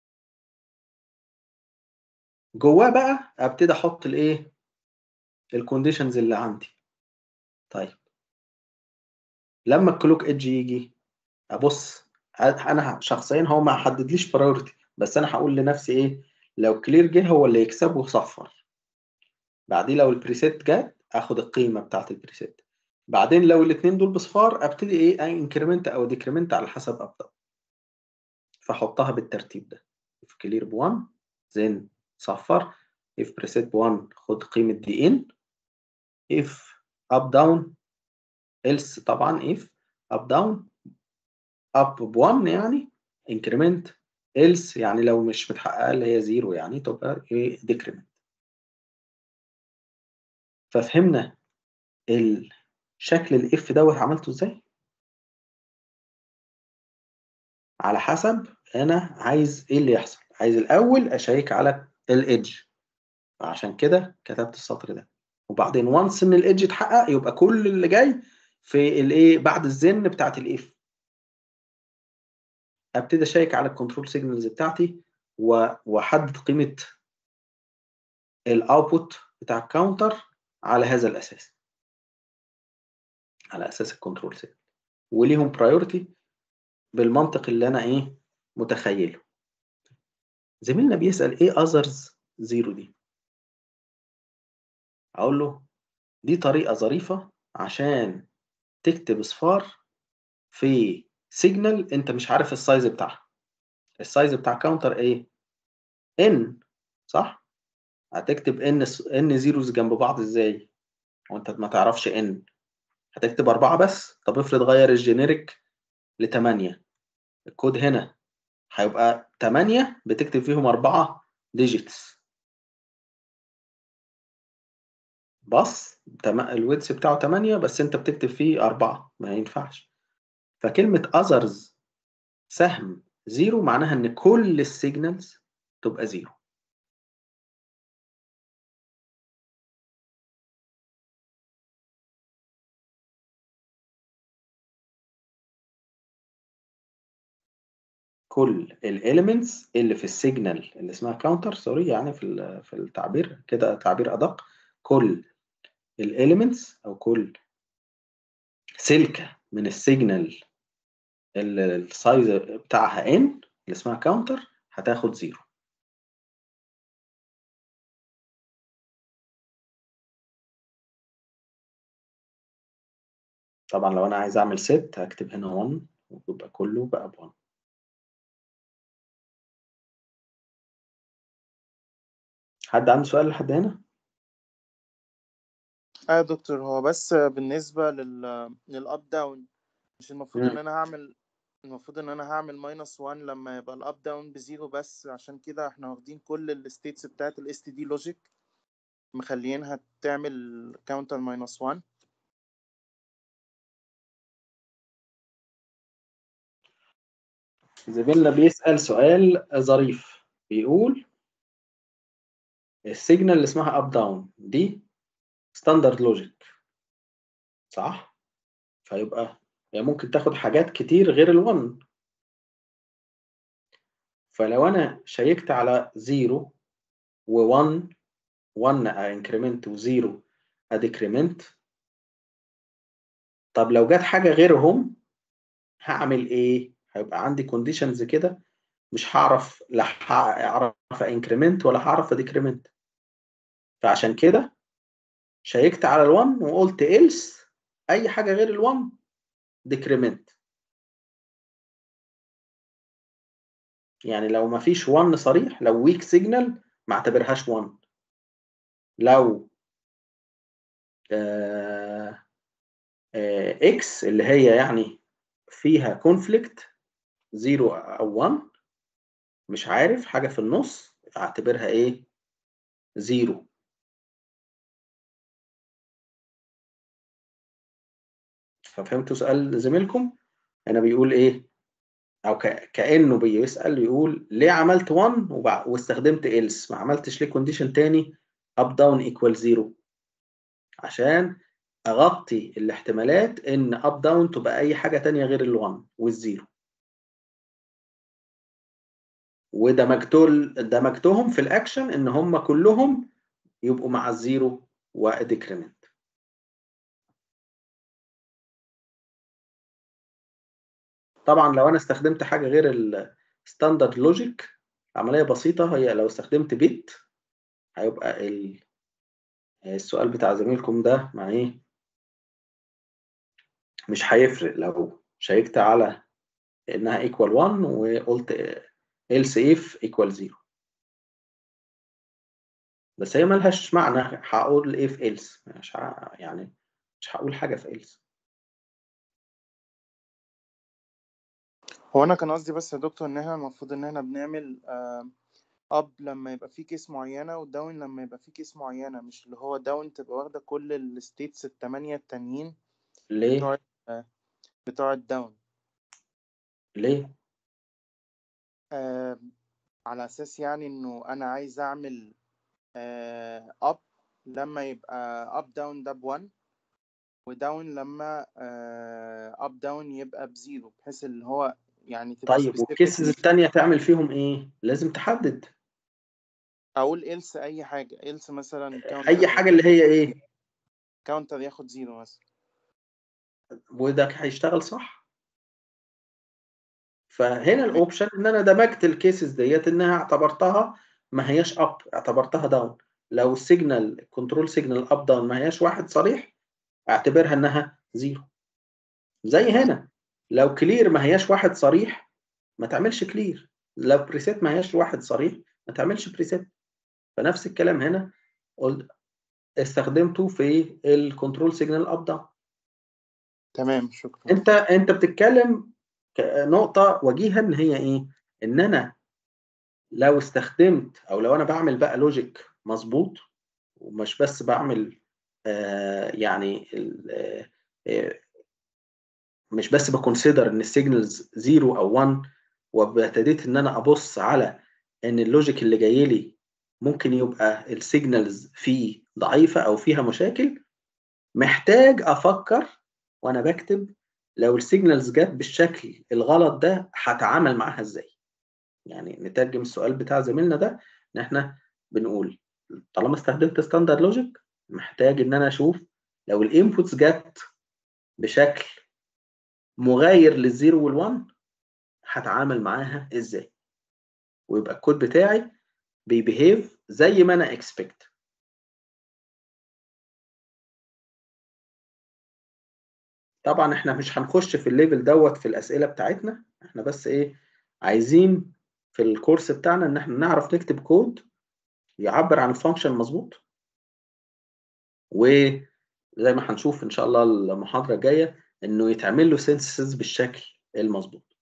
جواه بقى ابتدي احط الايه الكونديشنز اللي عندي طيب لما الكلوك ايدج يجي ابص انا شخصيا هو ما حددليش برايورتي بس انا هقول لنفسي ايه لو كلير جه هو اللي يكسب وصفر بعدين لو البريسيت جت اخد القيمه بتاعت البريسيت بعدين لو الاثنين دول بصفار ابتدي ايه انكريمنت او ديكريمنت على حسب ابدا فاحطها بالترتيب ده if كلير ب 1 زين صفر if preset ب 1 خد قيمه دي ان if up down else طبعا if up down up ب 1 يعني increment else يعني لو مش متحققه اللي هي زيرو يعني تبقى ايه decrement ففهمنا الشكل الاف دوت عملته ازاي على حسب انا عايز ايه اللي يحصل عايز الاول اشيك على الايدج عشان كده كتبت السطر ده وبعدين وانس ان الايدج اتحقق يبقى كل اللي جاي في الايه بعد الزن بتاعت الاف ابتدي اشيك على الكنترول سيجنالز بتاعتي واحدد قيمه الاوتبوت بتاع الكاونتر على هذا الاساس على اساس الكنترول سيجنال وليهم برايورتي بالمنطق اللي انا ايه متخيله زميلنا بيسال ايه اذرز زيرو دي اقول له دي طريقه ظريفه عشان تكتب اصفار في سيجنال انت مش عارف السايز بتاعها السايز بتاع كاونتر ايه ان صح هتكتب ان ان زيروز جنب بعض ازاي وانت ما تعرفش ان هتكتب أربعة بس طب افرض غير الجينيريك لتمانية الكود هنا هيبقى تمانية بتكتب فيهم أربعة ديجيتس بس الويدث بتاعه تمانية بس انت بتكتب فيه أربعة ما ينفعش فكلمة others سهم زيرو معناها ان كل السيجنالز تبقى زيرو كل الاليمنتس اللي في السيجنال اللي اسمها كاونتر سوري يعني في في التعبير كده تعبير ادق كل الاليمنتس او كل سلكه من السيجنال السايز بتاعها n اللي اسمها كاونتر هتاخد زيرو طبعا لو انا عايز اعمل ست هكتب هنا 1 ويبقى كله بقى ب 1 حد عنده سؤال لحد هنا؟ اه يا دكتور هو بس بالنسبة لل للأب داون مش المفروض إن مم. أنا هعمل المفروض إن أنا هعمل ماينس 1 لما يبقى الأب داون بزيرو بس عشان كده إحنا واخدين كل الستيتس بتاعت الاس تي دي لوجيك مخليينها تعمل كاونتر ماينس 1 زميلنا بيسأل سؤال ظريف بيقول السيجنال اللي اسمها اب داون دي ستاندرد لوجيك صح فيبقى هي ممكن تاخد حاجات كتير غير الون فلو انا شيكت على 0 و1 1 انكريمنت و0 اديكريمنت طب لو جت حاجه غيرهم هعمل ايه هيبقى عندي كونديشنز كده مش هعرف لا هعرف انكريمنت ولا هعرف اديكريمنت فعشان كده شيكت على ال1 وقلت else اي حاجه غير ال1 ديكريمنت يعني لو ما فيش 1 صريح لو ويك سيجنال ما اعتبرهاش 1 لو آه آه اكس اللي هي يعني فيها كونفليكت 0 او 1 مش عارف حاجه في النص اعتبرها ايه 0 ففهمتوا سؤال زميلكم هنا بيقول ايه او ك... كانه بيسال يقول ليه عملت 1 وبع... واستخدمت else ما عملتش ليه كونديشن تاني up down equal 0 عشان اغطي الاحتمالات ان up down تبقى اي حاجه تانية غير ال1 والزيرو ودمجتهم دمجتهم في الاكشن ان هم كلهم يبقوا مع الزيرو وديكريمنت طبعا لو انا استخدمت حاجه غير الستاندرد لوجيك عمليه بسيطه هي لو استخدمت بيت هيبقى ال... السؤال بتاع زميلكم ده مع ايه مش هيفرق لو شيكت على انها ايكوال 1 وقلت else if equal 0 بس هي ملهاش معنى هقول if else مش ه... يعني مش هقول حاجه في else هو انا كان قصدي بس يا دكتور ان احنا المفروض ان احنا بنعمل اب لما يبقى في كيس معينه وداون لما يبقى في كيس معينه مش اللي هو داون تبقى واخده كل الستيتس الثمانيه التانيين ليه بتوع آه، بتوع الداون ليه آه على اساس يعني انه انا عايز اعمل اب لما يبقى اب داون ده ب1 وداون لما اب داون يبقى بزيرو بحيث اللي هو يعني تبقى طيب specific. والكيسز التانية تعمل فيهم ايه لازم تحدد اقول إلس اي حاجه إلس مثلا اي حاجه اللي هي ايه كاونتر ياخد زيرو مثلا وده هيشتغل صح فهنا الاوبشن ان انا دمجت الكيسز ديت انها اعتبرتها ما هياش اب اعتبرتها داون لو السيجنال كنترول سيجنال اب داون ما هياش واحد صريح اعتبرها انها زيرو زي هنا لو كلير ما هياش واحد صريح ما تعملش كلير لو بريسيت ما هياش واحد صريح ما تعملش بريسيت فنفس الكلام هنا قلت استخدمته في الكنترول سيجنال اب داون تمام شكرا انت انت بتتكلم نقطه وجيهه ان هي ايه ان انا لو استخدمت او لو انا بعمل بقى لوجيك مظبوط ومش بس بعمل آه يعني آه آه مش بس بكونسيدر ان السيجنالز 0 او 1 وابتديت ان انا ابص على ان اللوجيك اللي جاي لي ممكن يبقى السيجنالز فيه ضعيفه او فيها مشاكل محتاج افكر وانا بكتب لو السيجنالز جت بالشكل الغلط ده هتعامل معاها ازاي يعني نترجم السؤال بتاع زميلنا ده ان احنا بنقول طالما استخدمت ستاندرد لوجيك محتاج ان انا اشوف لو الانبوتس جت بشكل مغاير للزيرو والوان هتعامل معاها ازاي ويبقى الكود بتاعي بيبيهيف زي ما انا اكسبكت طبعا احنا مش هنخش في الليفل دوت في الاسئله بتاعتنا احنا بس ايه عايزين في الكورس بتاعنا ان احنا نعرف نكتب كود يعبر عن الفانكشن مظبوط وزي ما هنشوف ان شاء الله المحاضره الجايه انه يتعمل له سينثيسيس بالشكل المظبوط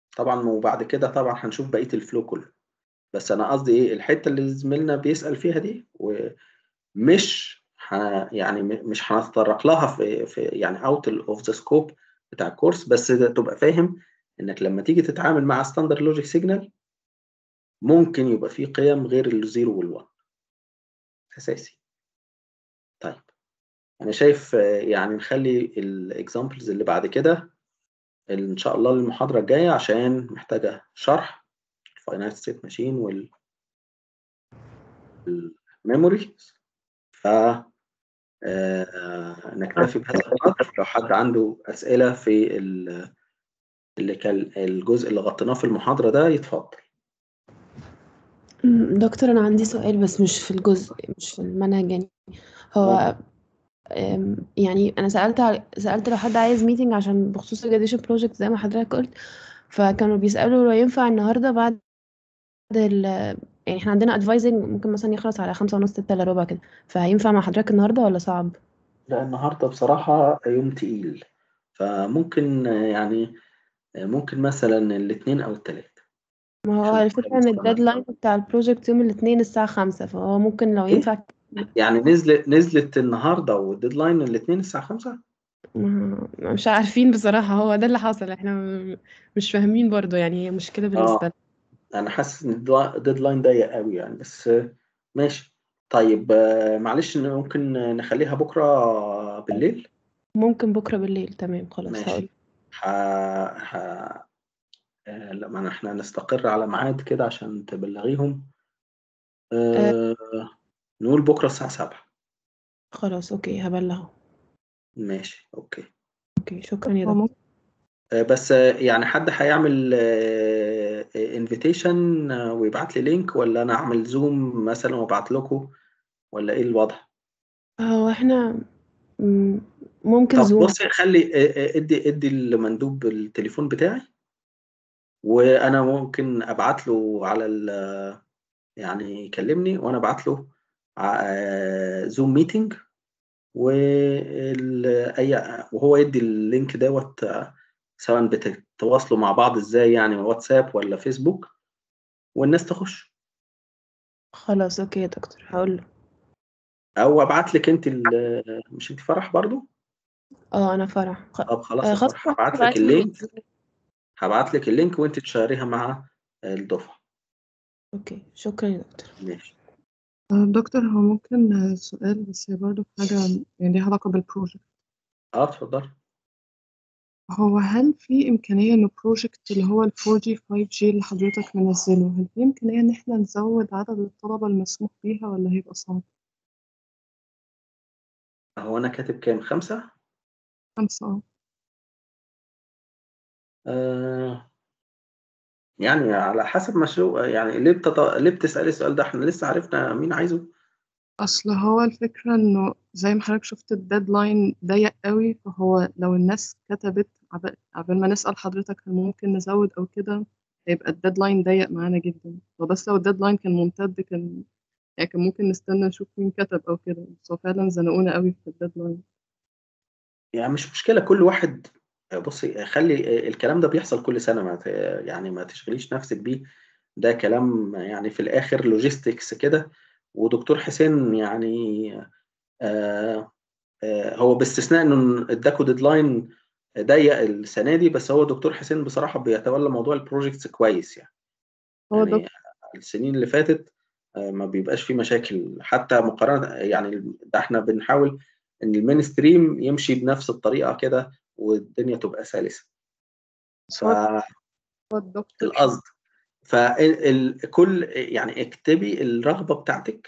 طبعا وبعد كده طبعا هنشوف بقيه الفلو كله بس انا قصدي ايه الحته اللي زميلنا بيسال فيها دي ومش ح... يعني م- مش هنتطرق لها في, في يعني اوت اوف ذا سكوب بتاع الكورس بس ده تبقى فاهم انك لما تيجي تتعامل مع ستاندرد لوجيك سيجنال ممكن يبقى فيه قيم غير الزيرو والوان اساسي طيب انا شايف آه، يعني نخلي الاكزامبلز اللي بعد كده ان شاء الله المحاضره الجايه عشان محتاجه شرح الفاينانس ستيت ماشين وال الميموري ف آه، نكتفي بهذا القدر لو حد عنده اسئله في ال- اللي كان الجزء اللي غطيناه في المحاضره ده يتفضل أمم، دكتور أنا عندي سؤال بس مش في الجزء مش في المنهج يعني هو أم، يعني أنا سألت على سألت لو حد عايز ميتنج عشان بخصوص الجراديشن بروجكت زي ما حضرتك قلت فكانوا بيسألوا لو ينفع النهاردة بعد ال يعني احنا عندنا ادفايزنج ممكن مثلا يخلص على خمسة ونص ستة إلا ربع كده فهينفع مع حضرتك النهاردة ولا صعب؟ لا النهارده بصراحه يوم تقيل فممكن آه، يعني آه، ممكن مثلا الاثنين او الثلاث ما هو عشان الفكرة ان الديدلاين بتاع البروجكت يوم الاثنين الساعة خمسة فهو ممكن لو إيه؟ ينفع يعني نزلت نزلت النهارده والديدلاين الاثنين الساعه 5 ما- مش عارفين بصراحة هو ده اللي حصل احنا م- مش فاهمين برضو يعني هي مشكلة بالنسبة اه لنا انا حاسس ان الديدلاين ضيق قوي يعني بس آه، ماشي طيب آه، معلش إن ممكن نخليها بكره بالليل ممكن بكرة بالليل تمام خلاص ماشي هقول ح... ح... آه، لا ما احنا نستقر على ميعاد كده عشان تبلغيهم آه... نقول بكره الساعه 7 خلاص اوكي هبلغه ماشي اوكي اوكي شكرا يا هو دكتور ممكن آه، بس آه، يعني حد هيعمل انفيتيشن ويبعت لي لينك ولا انا اعمل زوم مثلا وابعت لكم ولا ايه الوضع هو احنا م- ممكن طب زوم بصي خلي آه، آه، ادي ادي المندوب التليفون بتاعي وانا ممكن ابعت له على ال يعني يكلمني وانا ابعت له زوم ميتنج اي وهو يدي اللينك دوت آه، سواء بتتواصلوا مع بعض ازاي يعني واتساب ولا فيسبوك والناس تخش خلاص اوكي يا دكتور هقول له او ابعت لك انت ال- مش انت فرح برضو اه انا فرح خ... طب خلاص آه يا خلاص فرح هبعت لك ابعت لي اللينك هبعت لك اللينك وانت تشاريها مع الدفعه اوكي شكرا يا دكتور ماشي آه، دكتور هو ممكن آه، سؤال بس هي برضه حاجة يعني ليها علاقة بالبروجكت اه اتفضل هو هل في إمكانية إن البروجكت اللي هو ال 4G 5G اللي حضرتك منزله هل في إمكانية إن إحنا نزود عدد الطلبة المسموح بيها ولا هيبقى صعب؟ هو انا كاتب كام خمسة خمسة اه آه يعني على حسب مشروع يعني ليه بتط... ليه بتسألي السؤال ده احنا لسه عرفنا مين عايزه أصل هو الفكرة إنه زي ما حضرتك شفت الديدلاين ضيق قوي فهو لو الناس كتبت عب- عبال ما نسأل حضرتك هل ممكن نزود أو كده هيبقى الديدلاين ضيق معانا جدا وبس لو الديدلاين كان ممتد كان يعني كان ممكن نستنى نشوف مين كتب أو كده بس هو فعلا زنقونا قوي في الديدلاين يعني مش مشكلة كل واحد بصي خلي الكلام ده بيحصل كل سنة ما ت... يعني ما تشغليش نفسك بيه ده كلام يعني في الآخر لوجيستكس كده ودكتور حسين يعني آه آه هو باستثناء انه اداكوا ديدلاين ضيق السنة دي بس هو دكتور حسين بصراحة بيتولى موضوع البروجيكتس كويس يعني هو يعني دكتور السنين اللي فاتت آه، ما بيبقاش فيه مشاكل حتى مقارنة يعني ده احنا بنحاول ان المين ستريم يمشي بنفس الطريقة كده والدنيا تبقى سلسة بس هو هو الدكتور فالقصد فالكل يعني اكتبي الرغبة بتاعتك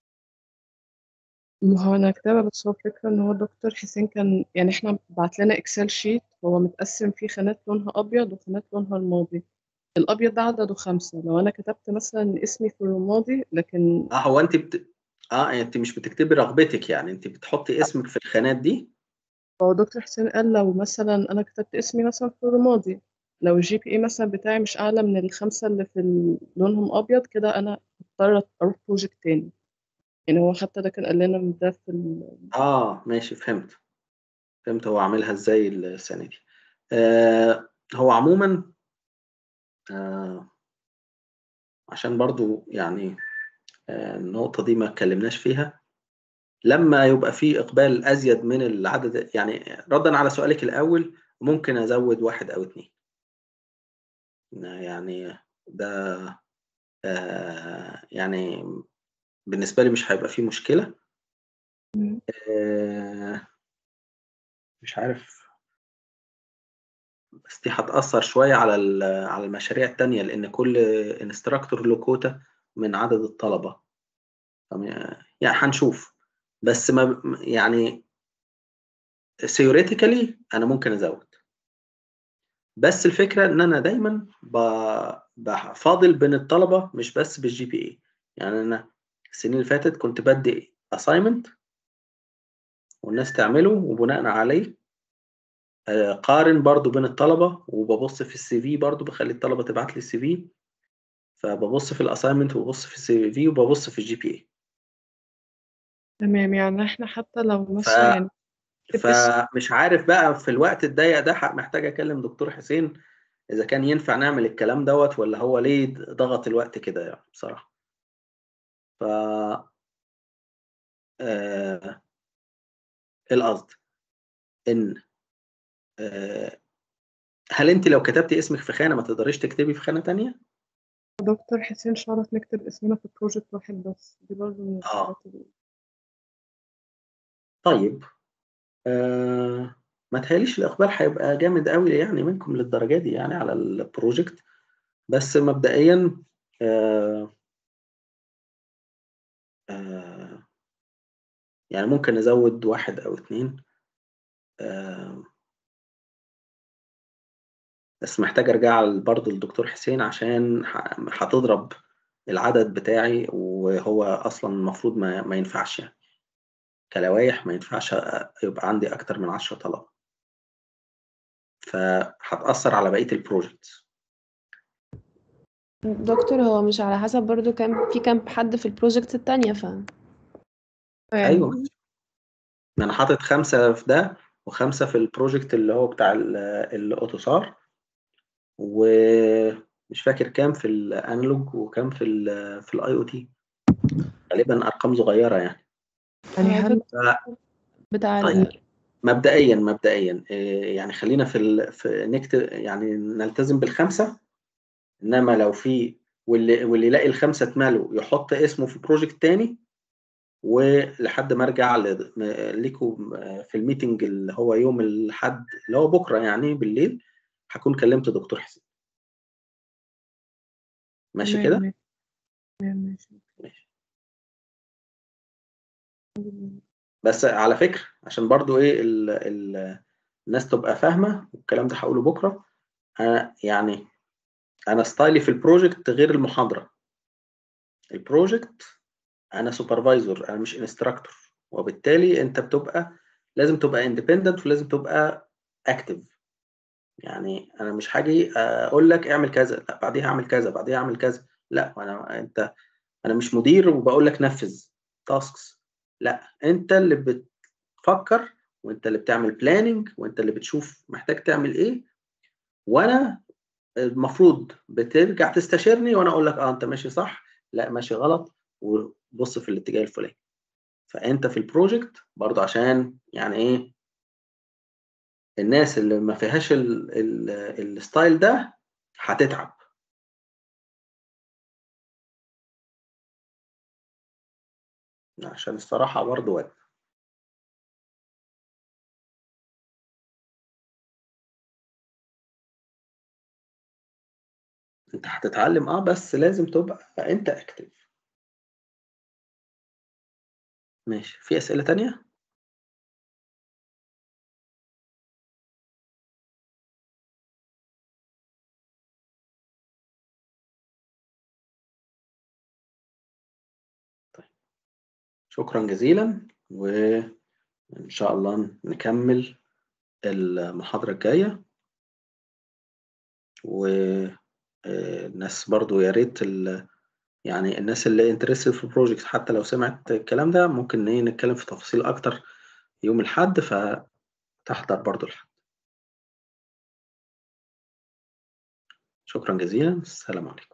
ما هو أنا كتابة بس هو الفكرة إن هو دكتور حسين كان يعني إحنا بعت لنا إكسل شيت هو متقسم فيه خانات لونها أبيض وخانات لونها رمادي الأبيض ده عدده خمسة لو أنا كتبت مثلا اسمي في الرمادي لكن اه هو انت بت... اه انت مش بتكتبي رغبتك يعني انت بتحطي اسمك في الخانات دي هو دكتور حسين قال لو مثلا أنا كتبت اسمي مثلا في الرمادي لو الجي بي إيه مثلا بتاعي مش أعلى من الخمسة اللي في ال- لونهم أبيض كده أنا هضطر أروح بروجكت تاني يعني هو حتى ده كان قال لنا من ده في ال... اه ماشي فهمت فهمت هو عاملها ازاي السنة دي آه هو عموما آه عشان برضو يعني آه النقطة دي ما اتكلمناش فيها لما يبقى في إقبال أزيد من العدد يعني ردا على سؤالك الأول ممكن أزود واحد أو اتنين يعني ده آه يعني بالنسبة لي مش هيبقى فيه مشكلة مم. آه مش عارف بس دي هتأثر شوية على ال- على المشاريع التانية لأن كل انستراكتور له كوتا من عدد الطلبة فم- يعني هنشوف بس ما يعني theoretically أنا ممكن أزود بس الفكرة إن أنا دايما ب- بفاضل بين الطلبة مش بس بالجي بي اي يعني أنا السنين اللي فاتت كنت بدي assignment والناس تعمله وبناء عليه آه، قارن برضو بين الطلبة وببص في السي في برضو بخلي الطلبة تبعت لي السي في فببص في الاساينمنت وببص في السي في وببص في الجي بي اي تمام يعني احنا حتى لو ف... مثلا يعني فمش عارف بقى في الوقت الضيق ده ح- محتاج اكلم دكتور حسين اذا كان ينفع نعمل الكلام دوت ولا هو ليه ضغط الوقت كده يعني بصراحة ف آه... إيه القصد ان آه... هل انت لو كتبتي اسمك في خانة ما تقدريش تكتبي في خانة تانية؟ دكتور حسين شرط نكتب اسمنا في بروجكت واحد بس دي برضه من اه الحاجات اللي طيب آه... ما تهيأليش الإقبال هيبقى جامد قوي يعني منكم للدرجة دي يعني على البروجكت بس مبدئيا آه... آه... يعني ممكن نزود واحد أو اتنين آه... بس محتاج أرجع برضه للدكتور حسين عشان ح- هتضرب العدد بتاعي وهو أصلا المفروض ما, ما ينفعش يعني كلوايح ما ينفعش يبقى عندي أكتر من عشرة طلبة فهتأثر على بقية البروجكت دكتور هو مش على حسب برضو كام في كام حد في البروجكت التانية ف يعني أيوه ما أنا حاطط خمسة في ده وخمسة في البروجكت اللي هو بتاع ال- الأوتوسار ومش فاكر كام في الانالوج وكام في ال في الاي او تي غالبا ارقام صغيره يعني يعني على هل فكرة بتاع طيب ال... مبدئيا مبدئيا إيه، يعني خلينا في ال... في نكتب يعني نلتزم بالخمسه انما لو في واللي واللي يلاقي الخمسه اتملوا يحط اسمه في بروجكت تاني ولحد ما ارجع ل- م- ليكم في الميتنج اللي هو يوم الاحد اللي هو بكره يعني بالليل هكون كلمت دكتور حسين ماشي تمام كده ماشي تمام ماشي ماشي بس على فكرة عشان برضو ايه ال ال الناس تبقى فاهمة والكلام ده هقوله بكرة أنا يعني أنا ستايلي في البروجكت غير المحاضرة البروجكت أنا سوبرفايزر أنا مش انستراكتور وبالتالي أنت بتبقى لازم تبقى اندبندنت ولازم تبقى اكتف يعني أنا مش هاجي أقول لك اعمل كذا لا بعديها اعمل كذا بعديها اعمل كذا لا أنا أنت أنا مش مدير وبقول لك نفذ تاسكس لا أنت اللي بتفكر وانت اللي بتعمل بلاننج وانت اللي بتشوف محتاج تعمل ايه وانا المفروض بترجع تستشيرني وانا اقول لك اه انت ماشي صح لا ماشي غلط وبص في الاتجاه الفلاني فانت في البروجكت برضو عشان يعني ايه الناس اللي ما فيهاش ال- ال- الستايل ده هتتعب عشان الصراحة برضو واجب انت هتتعلم اه بس لازم تبقى انت اكتف ماشي في اسئلة تانية شكرا جزيلا وإن شاء الله نكمل المحاضرة الجاية والناس برضو يا ريت ال- يعني الناس اللي انترستد في البروجكت حتى لو سمعت الكلام ده ممكن إيه نتكلم في تفاصيل أكتر يوم الأحد فتحضر برضو الحد شكرا جزيلا السلام عليكم